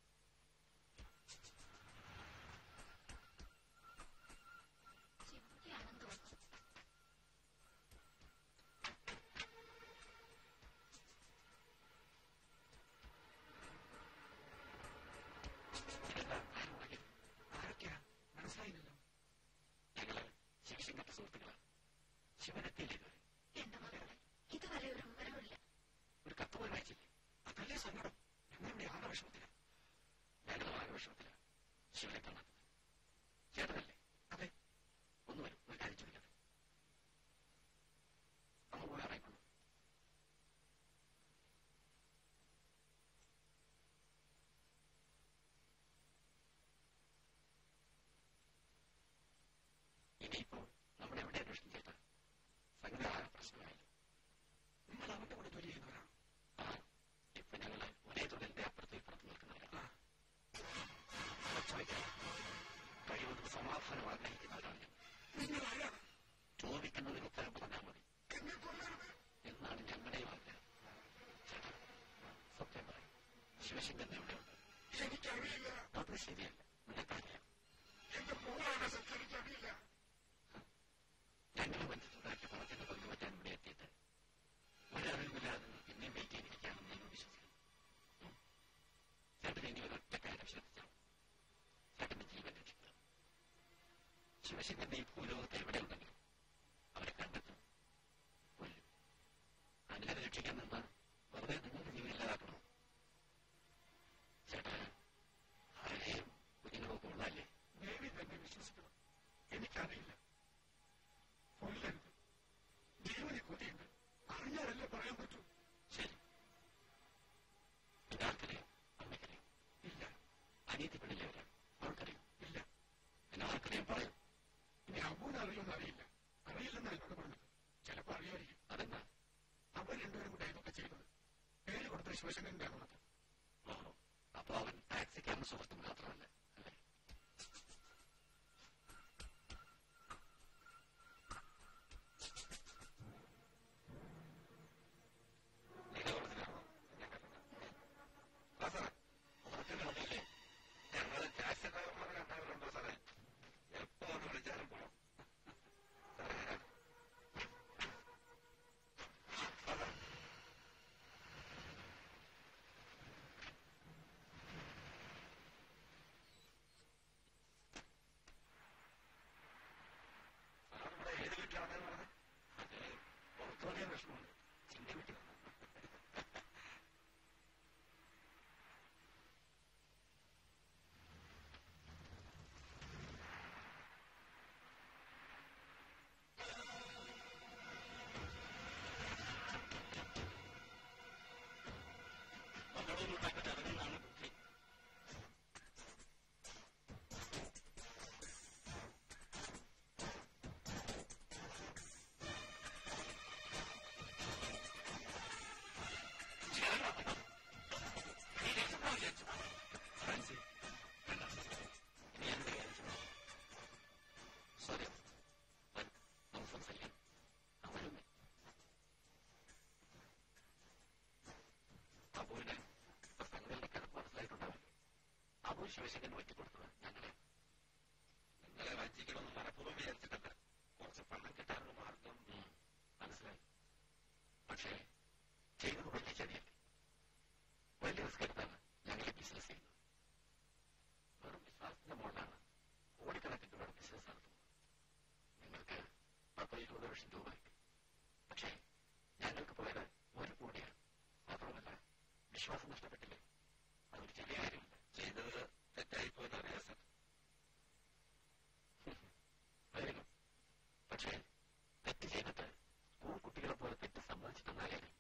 ശിവയ്ക്കാണെന്ന് തോന്നുന്നു ഇതെന്താ ആരുണ്ടാക്കിയത് ആരൊക്കെയാ മനസ്സിലായില്ലല്ലോ ഞങ്ങള് ശിവശങ്കരന്റെ സുഹൃത്തുക്കളാണ് ശിവനെത്തിയില്ല ഇതുവരെ എന്റെ മകളെ ഇതുവരെ ഒരു വിവരമില്ല ഒരു കത്ത് പോലും അയച്ചില്ലേ അതല്ലേ സങ്കടം ഞങ്ങളിവിടെ ആകെ വിഷമത്തില ഞങ്ങൾ ആകെ വിഷമത്തിലാണ് ശിവനെ കാണാത്തത് ചേട്ടനല്ലേ അതെ ഒന്ന് വരും ഒരു കാര്യം ചോദിക്കട്ടെ അമ്മ പോയി അറിയിക്കുന്നു ഇനിയിപ്പോ നമ്മൾ എവിടെ അന്വേഷണം ചെയ്താൽ സംഗതി ആകെ പ്രശ്നമായില്ല നിങ്ങൾ അവന്റെ കൂടെ ജോലി ചെയ്യുന്നവരാണ് ആ ഇപ്പൊ ഞങ്ങള് ഒരേ തൊഴിലിന്റെ അപ്പുറത്തും ഇപ്പുറത്തും നിൽക്കുന്നവരാണ് ചോദിക്കാം കഴിവതും സമാധാനം ആഗ്രഹിക്കുന്നവരാണ് ഞങ്ങൾ നിങ്ങൾ ആരാണ് ചോദിക്കുന്നതിന് ഉത്തരം പറഞ്ഞാൽ മതി എന്നെ കൊല്ലരുത് എന്നാണ് ഞങ്ങളുടെയും ആഗ്രഹം ചേട്ടാ സത്യം പറയും ശിവശങ്കരൻ എവിടെയുണ്ട് എനിക്കറിയില്ല അത് ശരിയല്ല നിനക്കറിയാം എന്റെ മോളാണ് സത്യം എനിക്കറിയില്ല ഞങ്ങൾ ബന്ധത്തുണ്ടാക്കിയ പണത്തിന്റെ പങ്ക് പറ്റാൻ ഇവിടെ എത്തിയിട്ട് ഒരറിവില്ലാതെ പിന്നെ വെയിറ്റ് ചെയ്തിരിക്കാമെന്ന് ഞങ്ങൾ വിശ്വസിക്കുന്നു ഉം. ചേട്ടൻ ഇനി ഒരൊറ്റ കാര്യം ശ്രദ്ധിച്ചാൽ ചേട്ടന്റെ ജീവൻ രക്ഷിക്കുക ശിവശങ്കരന്റെ ഈ ഭൂലോകത്ത് എവിടെയുണ്ടെങ്കിലും അവരെ കണ്ടെത്തും കൊല്ലും അങ്ങനെ രക്ഷിക്കാൻ നിന്ന് വെറുതെ നിങ്ങളുടെ ജീവൻ ഇല്ലാതാക്കണോ ചേട്ടാ ആരെയും കുഞ്ഞുങ്ങളൊക്കെ ഉള്ളതല്ലേ ദേവി തന്നെ വിശ്വസിക്കണം എനിക്കറിയില്ല കൊല്ലരുത് ജീവനെ കൊതിയുണ്ട് അറിഞ്ഞാലല്ലേ പറയാൻ പറ്റൂ ശരി ഇതാർക്കറിയാം അമ്മയ്ക്കറിയാം ഇല്ല അനിയത്തി പെണ്ണില്ലേ ഒരാൾ അവൾക്കറിയാം ഇല്ല പിന്നെ ആർക്കറിയാം പറയും ഇനി അബൂന് അറിയുമെന്ന് അറിയില്ല അറിയില്ലെന്നാണ് എന്നോട് പറഞ്ഞത് ചിലപ്പോ അറിയായിരിക്കും അതെന്താ അവർ രണ്ടുപേരും കൂടെ ഇതൊക്കെ ചെയ്തത് പേര് കൊടുത്ത ശിവശങ്കരന്റെ ആണ് മാത്രം ഓഹോ അപ്പൊ അവൻ ടാക്സിക്കാരൻ സുഹൃത്ത് മാത്രമല്ല അല്ലേ ഉറക്കങ്ങളൊന്നുമില്ലേ ഞങ്ങള് ടാക്സി ഡ്രൈവർമാരെ കണ്ടവരുണ്ടോ സാറേ എപ്പോ ഒന്ന് വിളിച്ചാലും പോണം സാറേ സാറേ സാർ ഇവിടെ ഏത് വീട്ടിലാണെന്ന് പറഞ്ഞത് അത് പുറത്തു പറയാൻ വിഷമമുണ്ട് ചിന്ത വീട്ടിൽ വന്നു മകളൊന്നുണ്ടാക്കിട്ട് ഇറങ്ങുന്നതാണ് ബുദ്ധി ഫ്രാൻസി വേണ്ട ഇനി ഞാനിത് വിചാരിച്ചു സോറി വരൂ, നമുക്ക് സംസാരിക്കാം അവരുണ്ട് അബുവിന് ഇപ്പൊ സംഘടനയുടെ കിടപ്പ് മനസ്സിലായിട്ടുണ്ടാവില്ല അബു ശിവശങ്കരന് പറ്റിക്കൊടുത്തത് ഞങ്ങളെ നിങ്ങളെ വഞ്ചിക്കണമെന്ന് മനഃപൂർവ്വം വിചാരിച്ചിട്ടല്ല കുറച്ച് പണം കിട്ടാനുള്ള മാർഗം ഉം, മനസ്സിലായി പക്ഷേ ചെയ്തത് വലിയ ചതിയല്ലേ വലിയ റിസ്ക് എടുത്താണ് ഞങ്ങൾ ഈ ബിസിനസ് ചെയ്യുന്നത് വെറും വിശ്വാസത്തിന്റെ മുകളിലാണ് കോടിക്കണക്കിന് രൂപയുടെ ബിസിനസ് നടത്തുന്നത് നിങ്ങൾക്ക് പത്തോ ഇരുപത് ലക്ഷം രൂപ കിട്ടി പക്ഷേ ഞങ്ങൾക്ക് പോയത് ഒരു കോടിയാണ് മാത്രമല്ല വിശ്വാസം നഷ്ടപ്പെട്ടില്ലേ അതൊരു ചെറിയ കാര്യമില്ല ചെയ്തത് തെറ്റായിപ്പോയെന്ന് അറിയാം സാർ വെരി ഗുഡ് പക്ഷേ തെറ്റ് ചെയ്തിട്ട് സ്കൂൾ കുട്ടികളെ പോലെ തെറ്റ് സമ്മതിച്ചിട്ടെന്നാലേ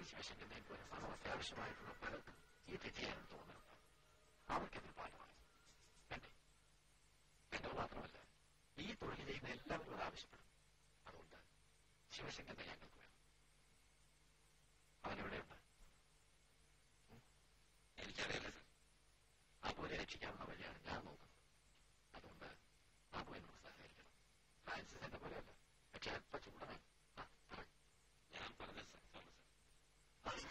ശിവശങ്കരനെ പോലെ സർവ്വത്യാവശ്യമായിട്ടുള്ള പലർക്കും ഈ തെറ്റിയാനും തോന്നുന്നുണ്ട് അവർക്കെതിരെ പാഠമായി വേണ്ടേ എന്നത് മാത്രമല്ല ഈ തൊഴിൽ ചെയ്യുന്ന എല്ലാവരും അത് ആവശ്യപ്പെടും അതുകൊണ്ട് ശിവശങ്കരനെ ഞങ്ങൾക്ക് വേണം അവനെവിടെയുണ്ട് ഉം? എനിക്കറിയില്ല സർ അബുവിനെ രക്ഷിക്കാവുന്ന വഴിയാണ് ഞാൻ നോക്കുന്നത് അതുകൊണ്ട് അബു എന്നോട് സഹകരിക്കണം ഫ്രാൻസിസ് എന്നെ പോലെയല്ല പക്ഷെ അല്പ ചൂടാണ് ആ, പറയ്. ഞാൻ പറഞ്ഞ സർ തോമസ്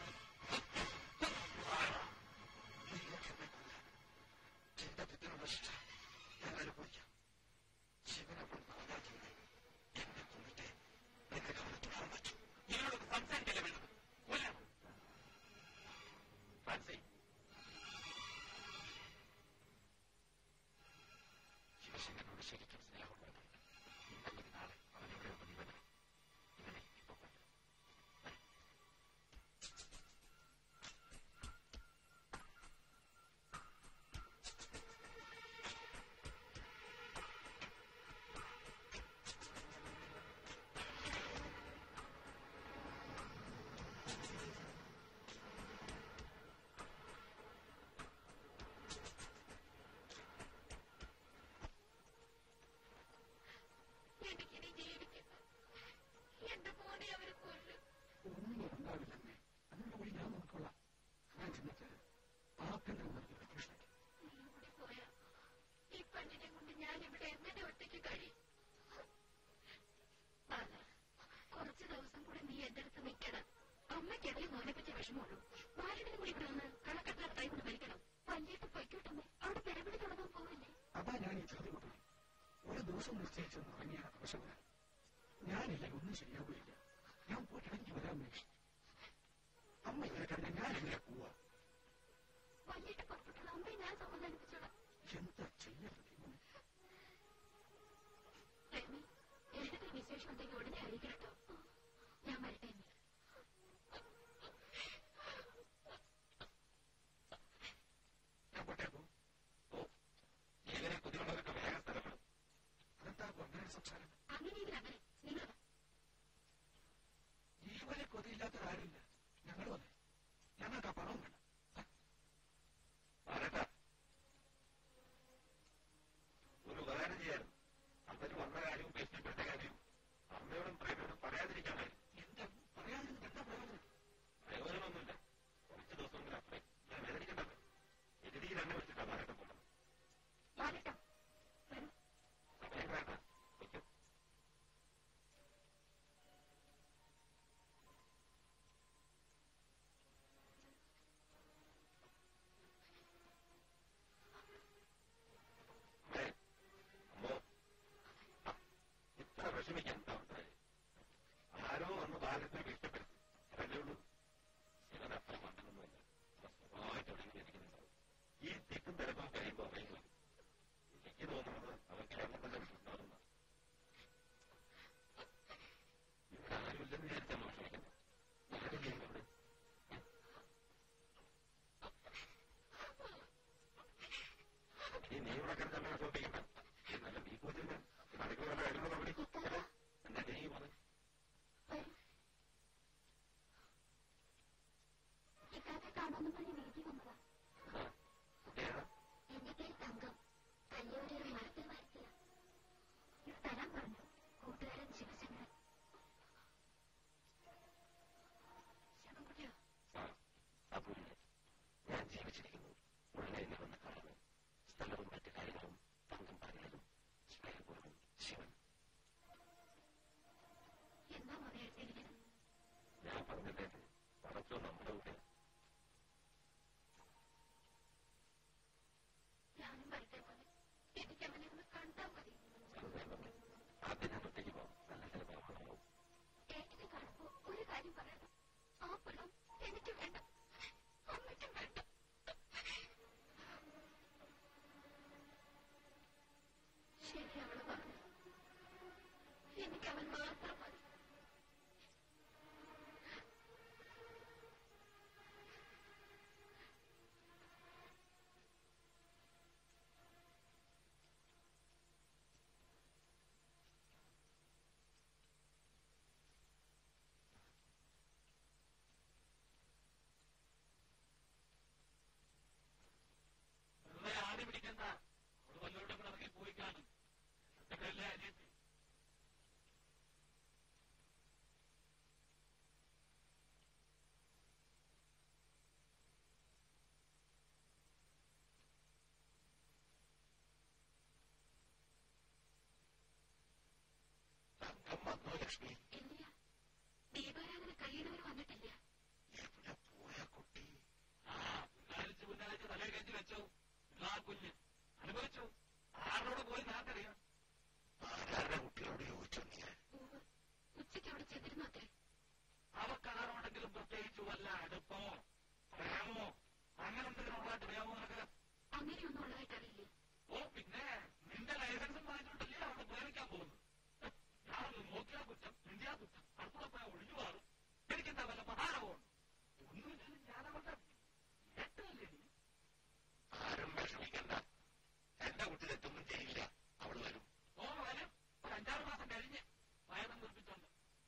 ചെയ്ത തെറ്റിനുള്ള ശിക്ഷ ഞാൻ അനുഭവിക്കാം ശിവനെ കൊണ്ടാകാതെ എന്നെ കൊണ്ടിട്ട് എന്നെ കാണാൻ തുടരാൻ പറ്റും നിങ്ങളോട് സംസാരിക്കല്ലേ വേണ്ടത് കൊല്ലണം ഫ്രാൻസി ശിവശങ്കരനോട് ശരിക്കും സ്നേഹമുള്ളവരുണ്ട് ഇന്നല്ലെങ്കിൽ നാളെ അവൻ എവിടെ ഉണ്ടെന്ന് ഇവനെ ഇവനെ ഇപ്പൊ കൊല്ലണം എനിക്കിനി ജീവിക്കണ്ട എന്റെ മോനെ അവര് കൊല്ലും ഒന്നും ഉണ്ടാവില്ലെന്നേ അതിനുള്ള വഴി ഞാൻ നോക്കിക്കൊള്ളാം ഞാൻ ചെന്നിട്ട് ആഭ്യന്തരം നൽകിയ കൃഷ്ണയ്ക്ക് നീ കൂടി പോയാ ഈ പെണ്ണിനെ കൊണ്ട് ഞാൻ ഇവിടെ എങ്ങനെ ഒറ്റയ്ക്ക് കഴിയും ബാല, കുറച്ച് ദിവസം കൂടെ നീ എന്റെ അടുത്ത് നിൽക്കണം അമ്മയ്ക്കതേ മോനെ പറ്റി വിഷമമുള്ളൂ ബാലനും കൂടി ഇവിടെ ഒന്ന് കണക്കെട്ടാ കൈ കൊണ്ട് മരിക്കണം പല്ലിയിട്ട് പൊയ്ക്കോട്ടെന്ന് അവിടെ പെരപിടി തുടങ്ങാൻ പോവില്ലേ അതാ ഞാൻ ഈ ചോദ്യം കൊണ്ടത് ഒരു ദിവസം നിശ്ചയിച്ചെന്ന് ഇറങ്ങിയ അവശത ഞാനില്ല ഒന്നും ശരിയാവില്ല ഞാൻ പോയിട്ട് എനിക്ക് വരാൻ മേടിച്ചു അമ്മ ഇങ്ങനെ കഴിഞ്ഞാൽ ഞാൻ എങ്ങനെ പോവാ പല്ലിയിട്ട് പുറപ്പെട്ടുള്ള അമ്മയെ ഞാൻ സമാധാനിപ്പിച്ചോളാം എന്താ ചെയ്യരുത് ദൈവമേ? പ്രേമി എന്തെങ്കിലും വിശേഷം ഉണ്ടെങ്കിൽ ഉടനെ അറിയിക്കട്ടോ ഞാൻ വരട്ടെ ഇനി. ഞാൻ പോട്ടെ പോ ഓ ഇവരെ കുതിരുള്ളവരൊക്കെ വേഗം സ്ഥലപ്പെടും അതെന്താ അങ്ങനെ സംസാരം അങ്ങനെയെങ്കിൽ അങ്ങനെ നിങ്ങൾ വാ. ജീവനെ കൊതിയില്ലാത്തവരാരില്ല ഞങ്ങളും അതെ ഞങ്ങൾക്ക് ആ പണം വേണം ആരട്ടാ ഒരു ഉപകാരം ചെയ്യാനും അന്നൊരു വന്ന കാര്യവും പ്രശ്നപ്പെട്ട കാര്യവും അമ്മയോടും പ്രേമയോടും പറയാതിരിക്കാനായി എന്താ പറയാതിരുന്നിട്ട് എന്താ പ്രയോജനം പ്രയോജനമൊന്നുമില്ല കുറച്ച് ദിവസം കൂടെ അപ്പുറം ഞാൻ വേദനിക്കണ്ടല്ലോ എതിരി തന്നെ വെച്ചിട്ടാ മാരട്ടെ പോകണം വാലട്ടോ വരൂ സമയം വേണ്ട വയ്ക്കും അമ്മേ, അമ്മോ, ആ, ഇത്ര വിഷമിക്കാൻ എന്താ ഉണ്ടായത്? ആരോ വന്ന് ബാലത്തിന് ഇഷ്ടപ്പെടുത്തി അതല്ലേ ഉള്ളൂ ശിവൻ അത്ര മണ്ടനൊന്നുമല്ല അവൻ സ്വഭാവമായിട്ട് അവിടെ ഇങ്ങനെ ഇരിക്കുന്നുണ്ടാവും ഈ തിക്കും തിരക്കും കഴിയുമ്പോൾ അറിയുന്നത് എനിക്ക് തോന്നുന്നത് അവൻ കേരളത്തിന്റെ വിട്ടുണ്ടാവുന്ന ഇവിടെ ആരുമില്ലെന്ന് വിചാരിച്ചാൽ വിഷമിക്കുന്നത് ആരില്ലേ ഇവിടെ ഇനി നീ ഇവിടെ കിടന്നല്ല വിഷമിപ്പിക്കണ്ട നല്ല നീ പോയില്ല നടക്കുക വല്ല കാര്യങ്ങളോ അവിടെ എന്താ നീ പോകുന്നത് വരൂ ഇക്കാലത്തെ കാണുമെന്ന് പറഞ്ഞ് വീട്ടിൽ വന്നതാ കുട്ടിയാണ് എന്റെ പേര് തങ്കം കല്യാണ മരത്തിൽ വരത്തില്ല ഇത് തരാൻ പറഞ്ഞു കൂട്ടുകാരൻ ശിവശങ്കരൻ ശിവൻകുട്ടിയോ അപൂർവം ഞാൻ ജീവിച്ചിരിക്കുന്നു ഉടനെ എന്നെ വന്ന് കാണുന്നു സ്ഥലവും മറ്റു കാര്യങ്ങളും പങ്കും പറഞ്ഞതും സ്നേഹപൂർവ്വം ശിവൻ എന്താ മോനെ എഴുതിയിരിക്കുന്നത് ഞാൻ പറഞ്ഞതേ പടച്ചോ നമ്മുടെ കൂടെ ഞാനും വരട്ടെ പോലെ എനിക്ക് അവനെ ഒന്ന് കണ്ടാ മതി സന്തോഷം ആദ്യം ഞാൻ ഒറ്റയ്ക്ക് പോകാം നല്ല ചില പ്രമാണമാവും ഏട്ടനെ കാണുമ്പോ ഒരു കാര്യം പറയണം ആ പണം എനിക്ക് വേണ്ട അമ്മയ്ക്കും വേണ്ട ശരി അവള് പറഞ്ഞു എനിക്ക് അവൻ മാത്രം മതി ലക്ഷ്മി ഇല്ല ദീപാരാധന കഴിയുന്നവർ വന്നിട്ടില്ല എവിടെ പോയ കുട്ടി ആ പുന്നാലിച്ച് പുന്നാലിച്ച് തലയിൽ കെഞ്ചി വെച്ചോ ആ കുഞ്ഞ് അനുഭവിച്ചു ആരോട് പോയി നാക്കറിയാം ആരാരുടെ കുട്ടിയോട് ചോദിച്ചു നീ ഉവ്വ്. ഉച്ചയ്ക്ക് അവിടെ ചെന്നിരുന്നു അത്രേ അവർക്ക് ആരോടെങ്കിലും പ്രത്യേകിച്ച് വല്ല അടുപ്പമോ പ്രേമോ അങ്ങനെ എന്തെങ്കിലും ഉള്ളതായിട്ട് അറിയാമോ നിനക്ക് അങ്ങനെയൊന്നും ഉള്ളതായിട്ട് അറിയില്ലേ ഓ പിന്നെ നിന്റെ ലൈസൻസും വാങ്ങിച്ചോണ്ടല്ലേ അവിടെ പ്രേമിക്കാൻ പോകുന്നത് ഞാനൊന്ന് നോക്കിയാ കുറ്റം ഇന്ത്യ കുറ്റം അടുത്തുള്ള പോയാൽ ഒഴിഞ്ഞു മാറും എനിക്കെന്താ വല്ല മഹാരവമുണ്ട് ഒന്നുമില്ലെങ്കിലും ഞാനവരുടെ ഏട്ടല്ലേ നീ ആരും വിഷമിക്കണ്ട എന്റെ കുട്ടി തെറ്റൊന്നും ചെയ്യില്ല അവള് വരും ഓ വരും ഒരു അഞ്ചാറ് മാസം കഴിഞ്ഞ് വയറും നിർമ്മിച്ചോണ്ട്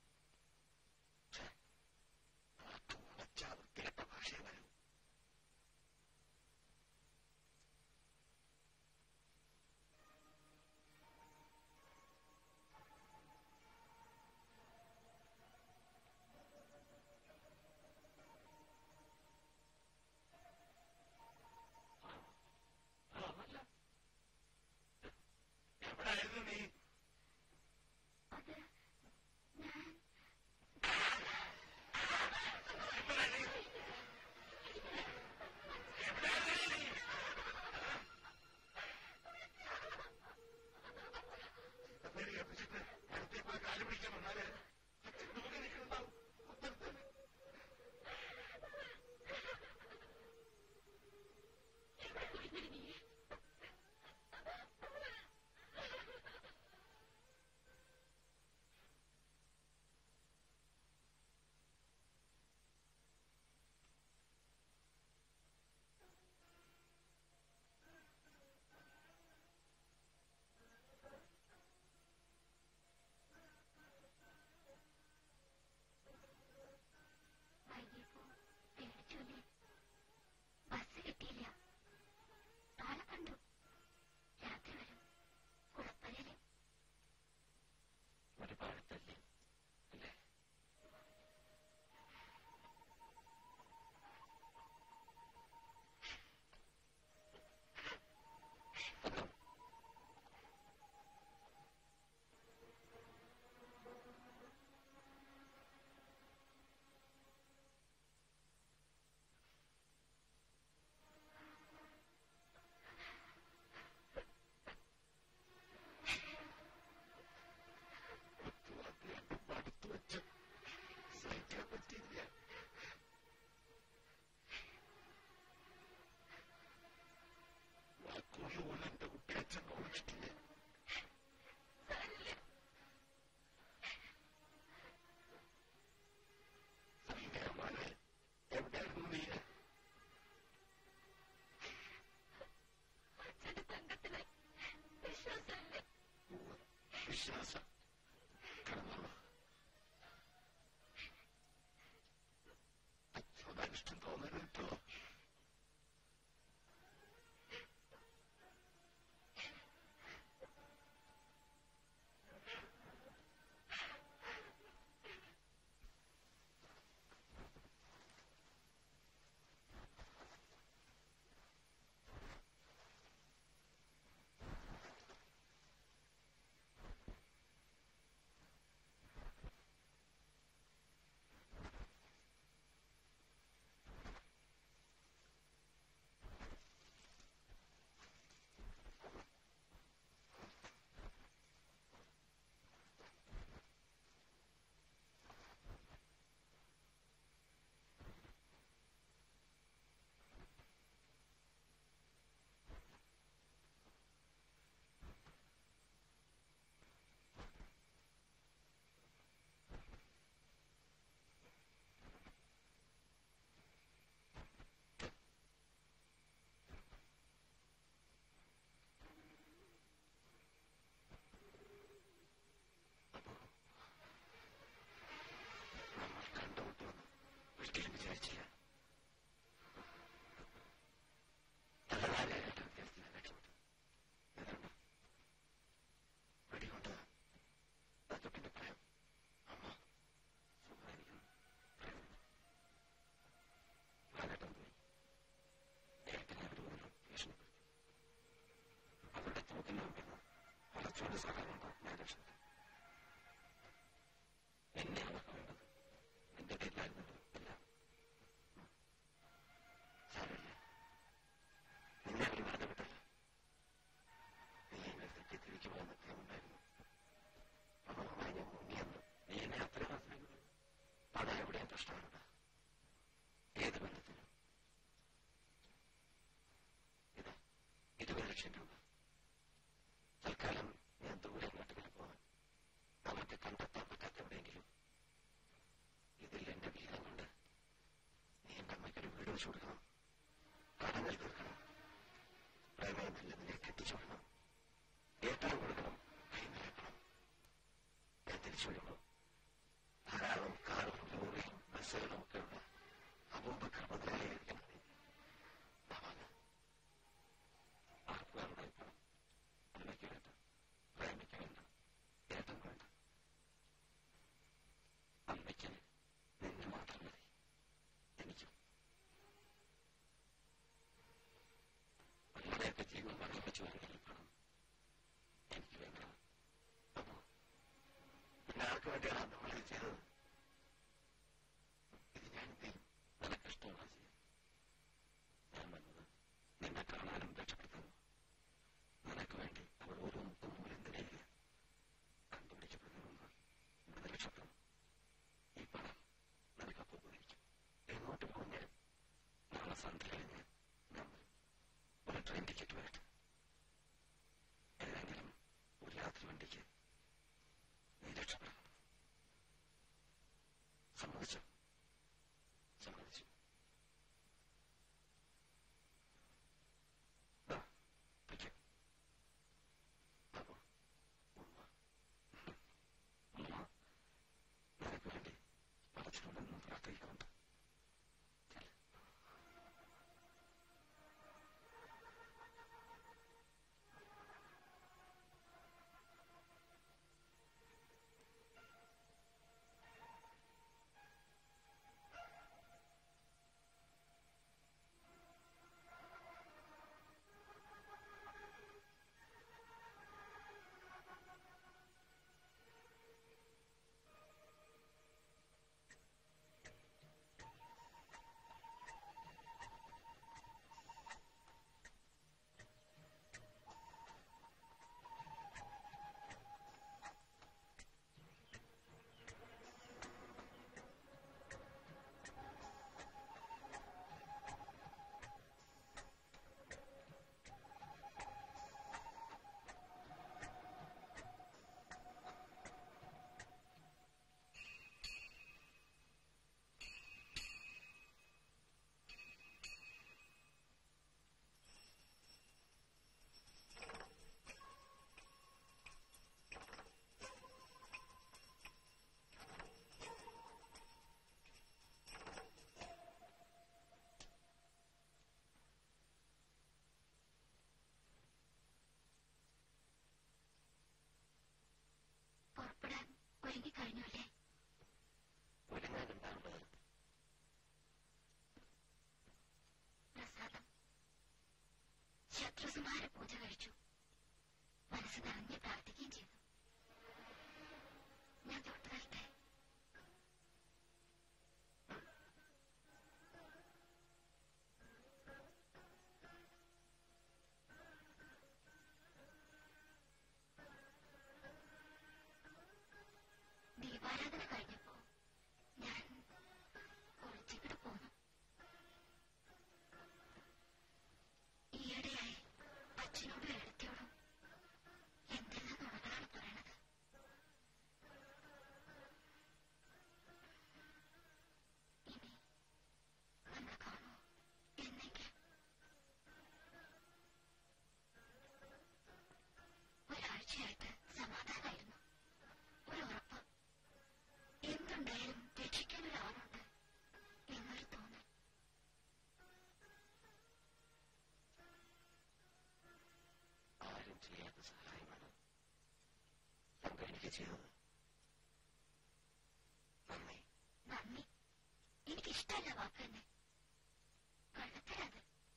നാക്ക് ഉണച്ച വൃത്തികെട്ട ഭാഷയെ വരൂ അതല്ല എവിടായിരുന്നു നീ അത് ഞാൻ പേര് കേൾപ്പിച്ചിട്ട് അടുത്തേ പോയി കാല് പിടിക്കാൻ വന്നാല് നോക്കി നിൽക്കുന്നുണ്ടാവും എവിടെ പോയിരുന്നില്ല നീ വൈകിയപ്പോ പേടിച്ചോലേ ബസ് കിട്ടിയില്ല നാളെ കണ്ടു രാത്രി വരും കുളപ്പരയില് ഒരുപാട് തല്ലി അല്ലേ അടുത്ത് വെച്ച് സഹിക്കാൻ പറ്റിയില്ല വാക്കുകൾ പോലെ എന്റെ കുട്ടി അച്ഛൻ ഓർമ്മിച്ചിട്ടില്ല സൈന്യമാനെ എവിടെയായിരുന്നു നീ അച്ഛന്റെ തങ്കത്തിലെ വിശ്വാസമല്ലേ ഉവ്വ്. വിശ്വാസം കിടന്നോളൂ അച്ഛനോടനിഷ്ടം തോന്നരുത് കേട്ടോ നമ്മൾ കണ്ടുമുട്ടുമെന്ന് ഒരിക്കലും വിചാരിച്ചില്ല തലവാരിയായിട്ട് അദ്ദേഹത്തിന് രക്ഷപ്പെട്ടു ഏതാണ്ട് വെടികൊണ്ട് തൊട്ടിന്റെ ഭയം അമ്മ സുഖമായിരിക്കുന്നു കാലഘട്ടം പോയി അദ്ദേഹത്തിനെ അവർ ഒരു ഭീഷണിപ്പെടുത്തി അവരുടെ തോക്കിന് മുമ്പിൽ നിന്ന് വളച്ചോണ്ട് സഹായം ഞാൻ രക്ഷപ്പെട്ടു തിരിച്ചു വരുമ്പോൾ ധാരാളം കാറും ലോറിയും ബസ്സുകളും ഒക്കെ ഉള്ള അബൂബക്കർ മുതലായിരിക്കണം ആർക്കും അവരുടെ പണം അമ്മയ്ക്ക് വേണ്ട പ്രേമയ്ക്ക് വേണ്ട ഏട്ടൻ വേണ്ട അമ്മയ്ക്ക് നിന്നെ മാത്രം മതി എനിക്കും അമ്മയുടെയൊക്കെ ജീവൻ വർദ്ധിപ്പിച്ചു വരുന്ന ഈ പണം എനിക്ക് വേണ്ട അപ്പോ പിന്നെ ആർക്ക് വേണ്ടിയാണ് നമ്മളിത് ചെയ്തത് ഇത് ഞാൻ എന്ത് ചെയ്യും നിനക്ക് ഇഷ്ടമുള്ള ചെയ്യും ഞാൻ വന്നത് നിന്നെ കാണാനും രക്ഷപ്പെടുത്തുന്നു നിനക്ക് വേണ്ടി അവൾ ഓരോ മുക്കും മൂലം തിരയുക കണ്ടുപിടിക്കപ്പെടുന്നു ഇവിടെ രക്ഷപ്പെടുന്നു ഈ പണം നിനക്കപ്പോൾ ഉപകരിക്കും എങ്ങോട്ട് പോകും ഞാൻ നാളെ സന്ധ്യ കഴിഞ്ഞ് ഞാൻ വരും. ഒരു ട്രെയിൻ ടിക്കറ്റ് വരട്ടെ ഏതെങ്കിലും ഒരു രാത്രി വണ്ടിക്ക് നീ രക്ഷപ്പെടണം സമ്മതിച്ചു സമ്മതിച്ചു ദാ, പിടിക്ക്. അപ്പോ, ഉമ്മ. ഉമ്മ, നിനക്ക് വേണ്ടി പടച്ചിട്ടുണ്ടെന്ന് പ്രാർത്ഥിക്കുന്നുണ്ട് ചെല്ല്. പുറപ്പെടാൻ ഒരുങ്ങിക്കഴിഞ്ഞു അല്ലേ ഒരുങ്ങാനുണ്ടാവേണ്ടത് പ്രസാദം ശത്രുസംഹാര പൂജ കഴിച്ചു മനസ്സ് നിറഞ്ഞ് പ്രാർത്ഥിക്കുകയും ചെയ്തു ഞാൻ തൊട്ട് തരട്ടെ ദീപാരാധന കഴിഞ്ഞപ്പോ ഞാൻ ഒളിച്ചിട്ട് പോന്നു ഈയിടെയായി അച്ഛനോടും എടുത്തോടും എന്തെല്ലാം നുണകളാണ് പറയണത് ഇനി നമ്മൾ കാണുമോ എന്നെങ്കിലും ഒരാഴ്ചയായിട്ട് സമാധാനമായിരുന്നു ഒരു ഉറപ്പ് എന്തുണ്ടായാലും രക്ഷിക്കാൻ ഒരാളുണ്ട് എന്നൊരു തോന്നൽ ആരും ചെയ്യാത്ത സഹായമാണ് താങ്കൾ എനിക്ക് ചെയ്തത് നന്ദി നന്ദി എനിക്കിഷ്ടമല്ല വാക്ക് തന്നെ കള്ളത്തരത്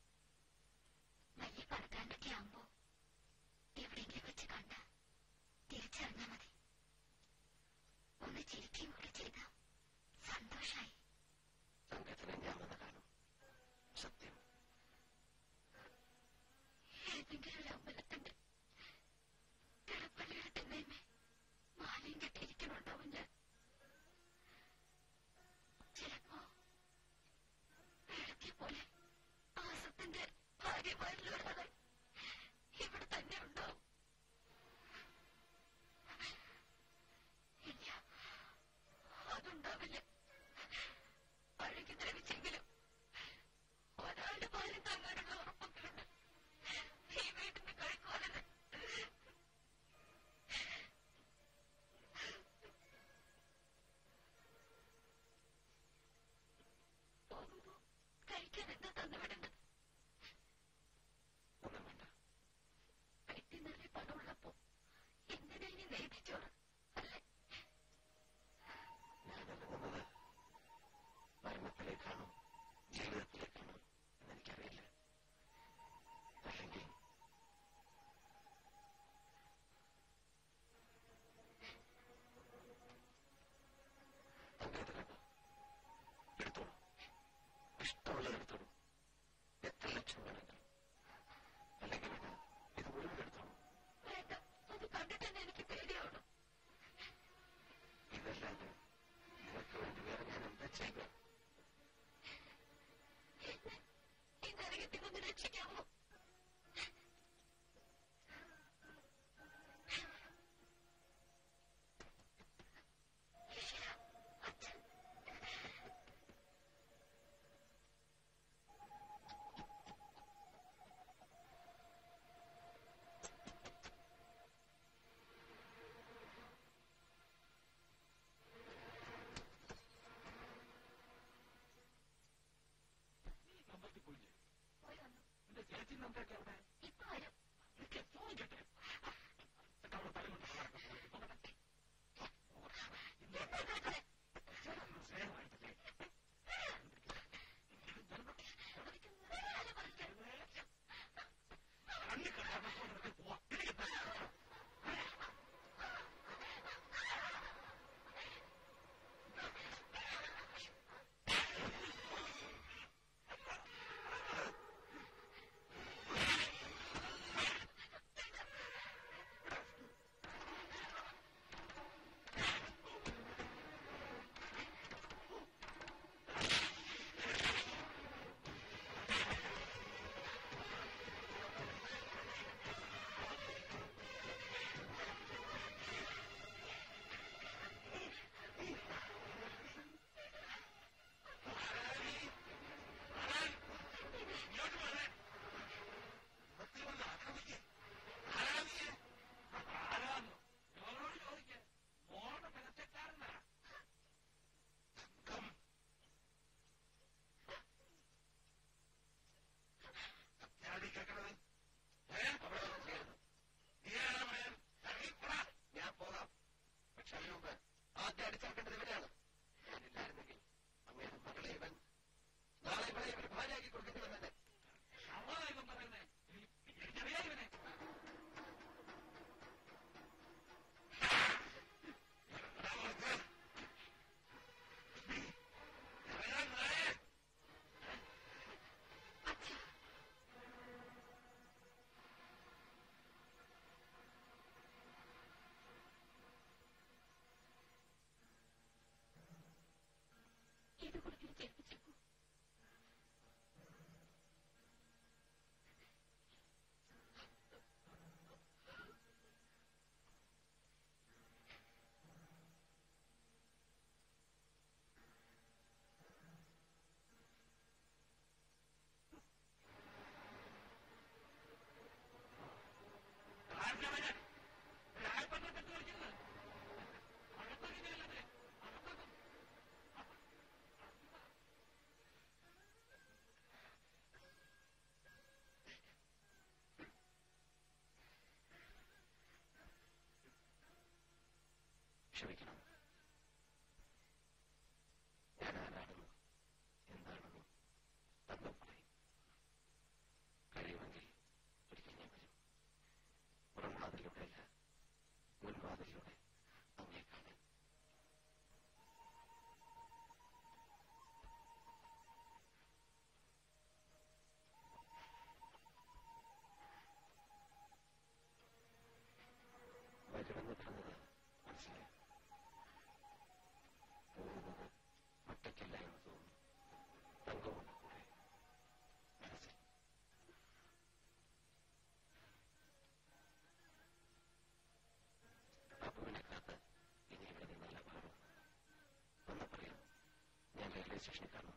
വലിയ പണക്കാരനൊക്കെ ആവുമ്പോ എവിടെയെങ്കിലും വെച്ച് കണ്ട തിരിച്ചറിഞ്ഞാ മതി ഒന്ന് ചിരിക്കുകയും കൂടി ചെയ്ത സന്തോഷായി സംഘത്തിനെ ഞാൻ വന്ന് കാണും സത്യം ഏതെങ്കിലും ഒരു അമ്പലത്തിന്റെ തിളപ്പള്ളിയുടെ തിണ്ണയമേ മാലയും കെട്ടിയിരിക്കണുണ്ടാവും ഞാൻ ചിലപ്പോ ഇടയ്ക്ക് പോലെ ആസത്തിന്റെ ഭാര്യമാരിലൊരാളെ അല്ലാതെ നിനക്ക് വേണ്ടി വേറെ ഞാൻ എന്താ ചെയ്ത ഈ നരകത്തിൽ നിന്ന് രക്ഷിക്കാമോ നീ കമ്പത്തിൽ പോയില്ലേ പോയി വന്നു എന്റെ ചേച്ചി നന്ദൊക്കെ അവിടെ ഇപ്പൊ വരും എനിക്ക് തോന്നിക്കട്ടെ എന്നിട്ട് അവിടെ തല കൊണ്ട് നോക്കട്ടെ സ്നേഹമായിട്ടല്ലേ കണ്ണി കണ്ടാൽ പോവാ എനിക്ക് ആരാന്നോ? ഞങ്ങളോട് ചോദിക്ക്. മോളുടെ പിറച്ചക്കാരനാ. ഞാനീ കേൾക്കണത് ഏ? അവിടെ ഒന്നും ചെയ്യരുത്. നീ ആരാ പറയാൻ? ഇറങ്ങിപ്പോടാ. ഞാൻ പോകാം പക്ഷെ അതിനു മുമ്പ് ആദ്യം അടിച്ചേർക്കേണ്ടത് ഇവരെയാണ് ഞാനില്ലായിരുന്നെങ്കിൽ അങ്ങയുടെ മകളെ ഇവൻ നാളെ ഇവളെ ഇവർ ഭാര്യയാക്കി കൊടുക്കേണ്ടി വന്നെ അവളാ ഇവൻ പറയുന്നേ. ഈ- എനിക്കറിയാം ഇവനെ. ഇത് കൂടി തിരിച്ചേൽപ്പിച്ചേക്കൂ ആരുടെ അവന്? രായപ്പനെ പെട്ട് കളിക്കുന്നത്. അകത്തങ്ങിനെയല്ലേ? അകത്തകം. ക്ഷമിക്കണം ഞാൻ ആരാണെന്നും എന്താണെന്നും തന്നും പറയും കഴിയുമെങ്കിൽ ഒരിക്കൽ ഞാൻ വരും പുറംവാതിലൂടെയല്ല മുൻവാതിലൂടെ അങ്ങേ കാണാൻ വരുമെന്ന് പറഞ്ഞത് മനസ്സിലായി പോകുന്നത് ഒറ്റയ്ക്കല്ല എന്ന് തോന്നുന്നു തങ്കമുണ്ട് കൂടെ മനസ്സിൽ അപ്പുവിനെ കാത്ത് ഇനി ഇവിടെ നിന്നല്ല പാടും ഒന്ന് പറയാം ഞാൻ റെയിൽവേ സ്റ്റേഷനിൽ കാണുന്നു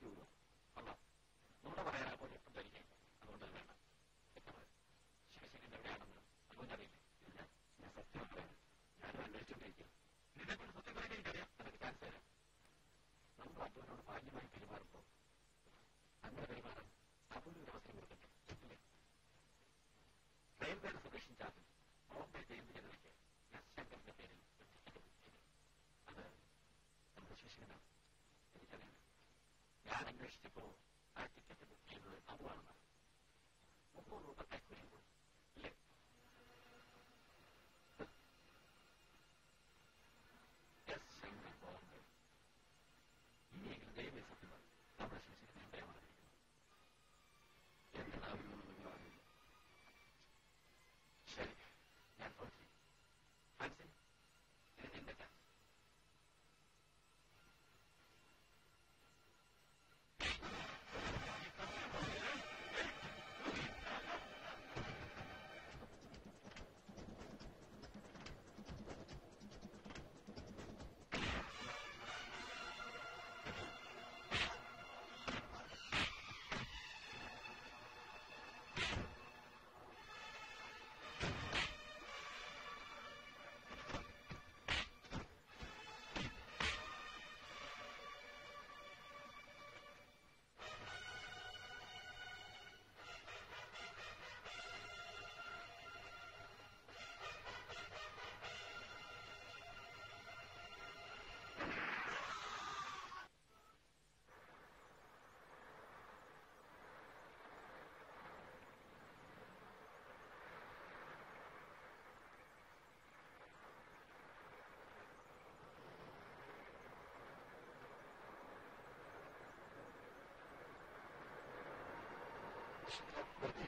രൂപ കൊള്ളാം നുണ പറയാനാ പോലെ ഒട്ടും ധരിക്കാൻ അതുകൊണ്ട് അത് വേണ്ട വ്യക്തമായി ശിവശങ്കരൻ എവിടെയാണെന്ന് അതുകൊണ്ട് അറിയില്ല ഇല്ല ഞാൻ സത്യം പറയുന്നത് ഞാനും അന്വേഷിച്ചുകൊണ്ടിരിക്കുക നിന്നെക്കൊണ്ട് സത്യം പറയാൻ എനിക്കറിയാം അതൊക്കെ ചാൻസ് തരാം നമ്മൾ അധ്വാനോട് മാന്യമായി പെരുമാറുമ്പോൾ അങ്ങനെ പെരുമാറാൻ അതൊന്നും ഒരു അവസരം കൊടുക്കട്ടെ ഇല്ലേ റെയിൽവേയുടെ സുരക്ഷ ചാർജ് ബോംബെ ചെയ്യുന്ന ജനതയ്ക്ക് എസ് ശങ്കറിന്റെ പേരിൽ ഒരു ടിക്കറ്റ് ബുക്ക് ചെയ്തു അത് നമ്മുടെ ശിശുവിനാണ് എനിക്കറിയാം ഞാൻ അന്വേഷിച്ചപ്പോൾ ആ ടിക്കറ്റ് ബുക്ക് ചെയ്തത് അബുവാണെന്നാണ് മുപ്പത് രൂപ കൈക്കൂലിയും കൊടുത്തു ഇല്ലേ എസ് ശങ്കർ ബോംബെ ഇനിയെങ്കിലും ദൈവം സത്യം പറയും നമ്മുടെ ശിശുവിനെ എവിടെയാണ് എന്റെ നാവിൽ നിന്നും മാറില്ല ശരി ഞാൻ തോന്നി ഫാൻസി ഇത് നിന്റെ ചാൻസ് വെറുതെ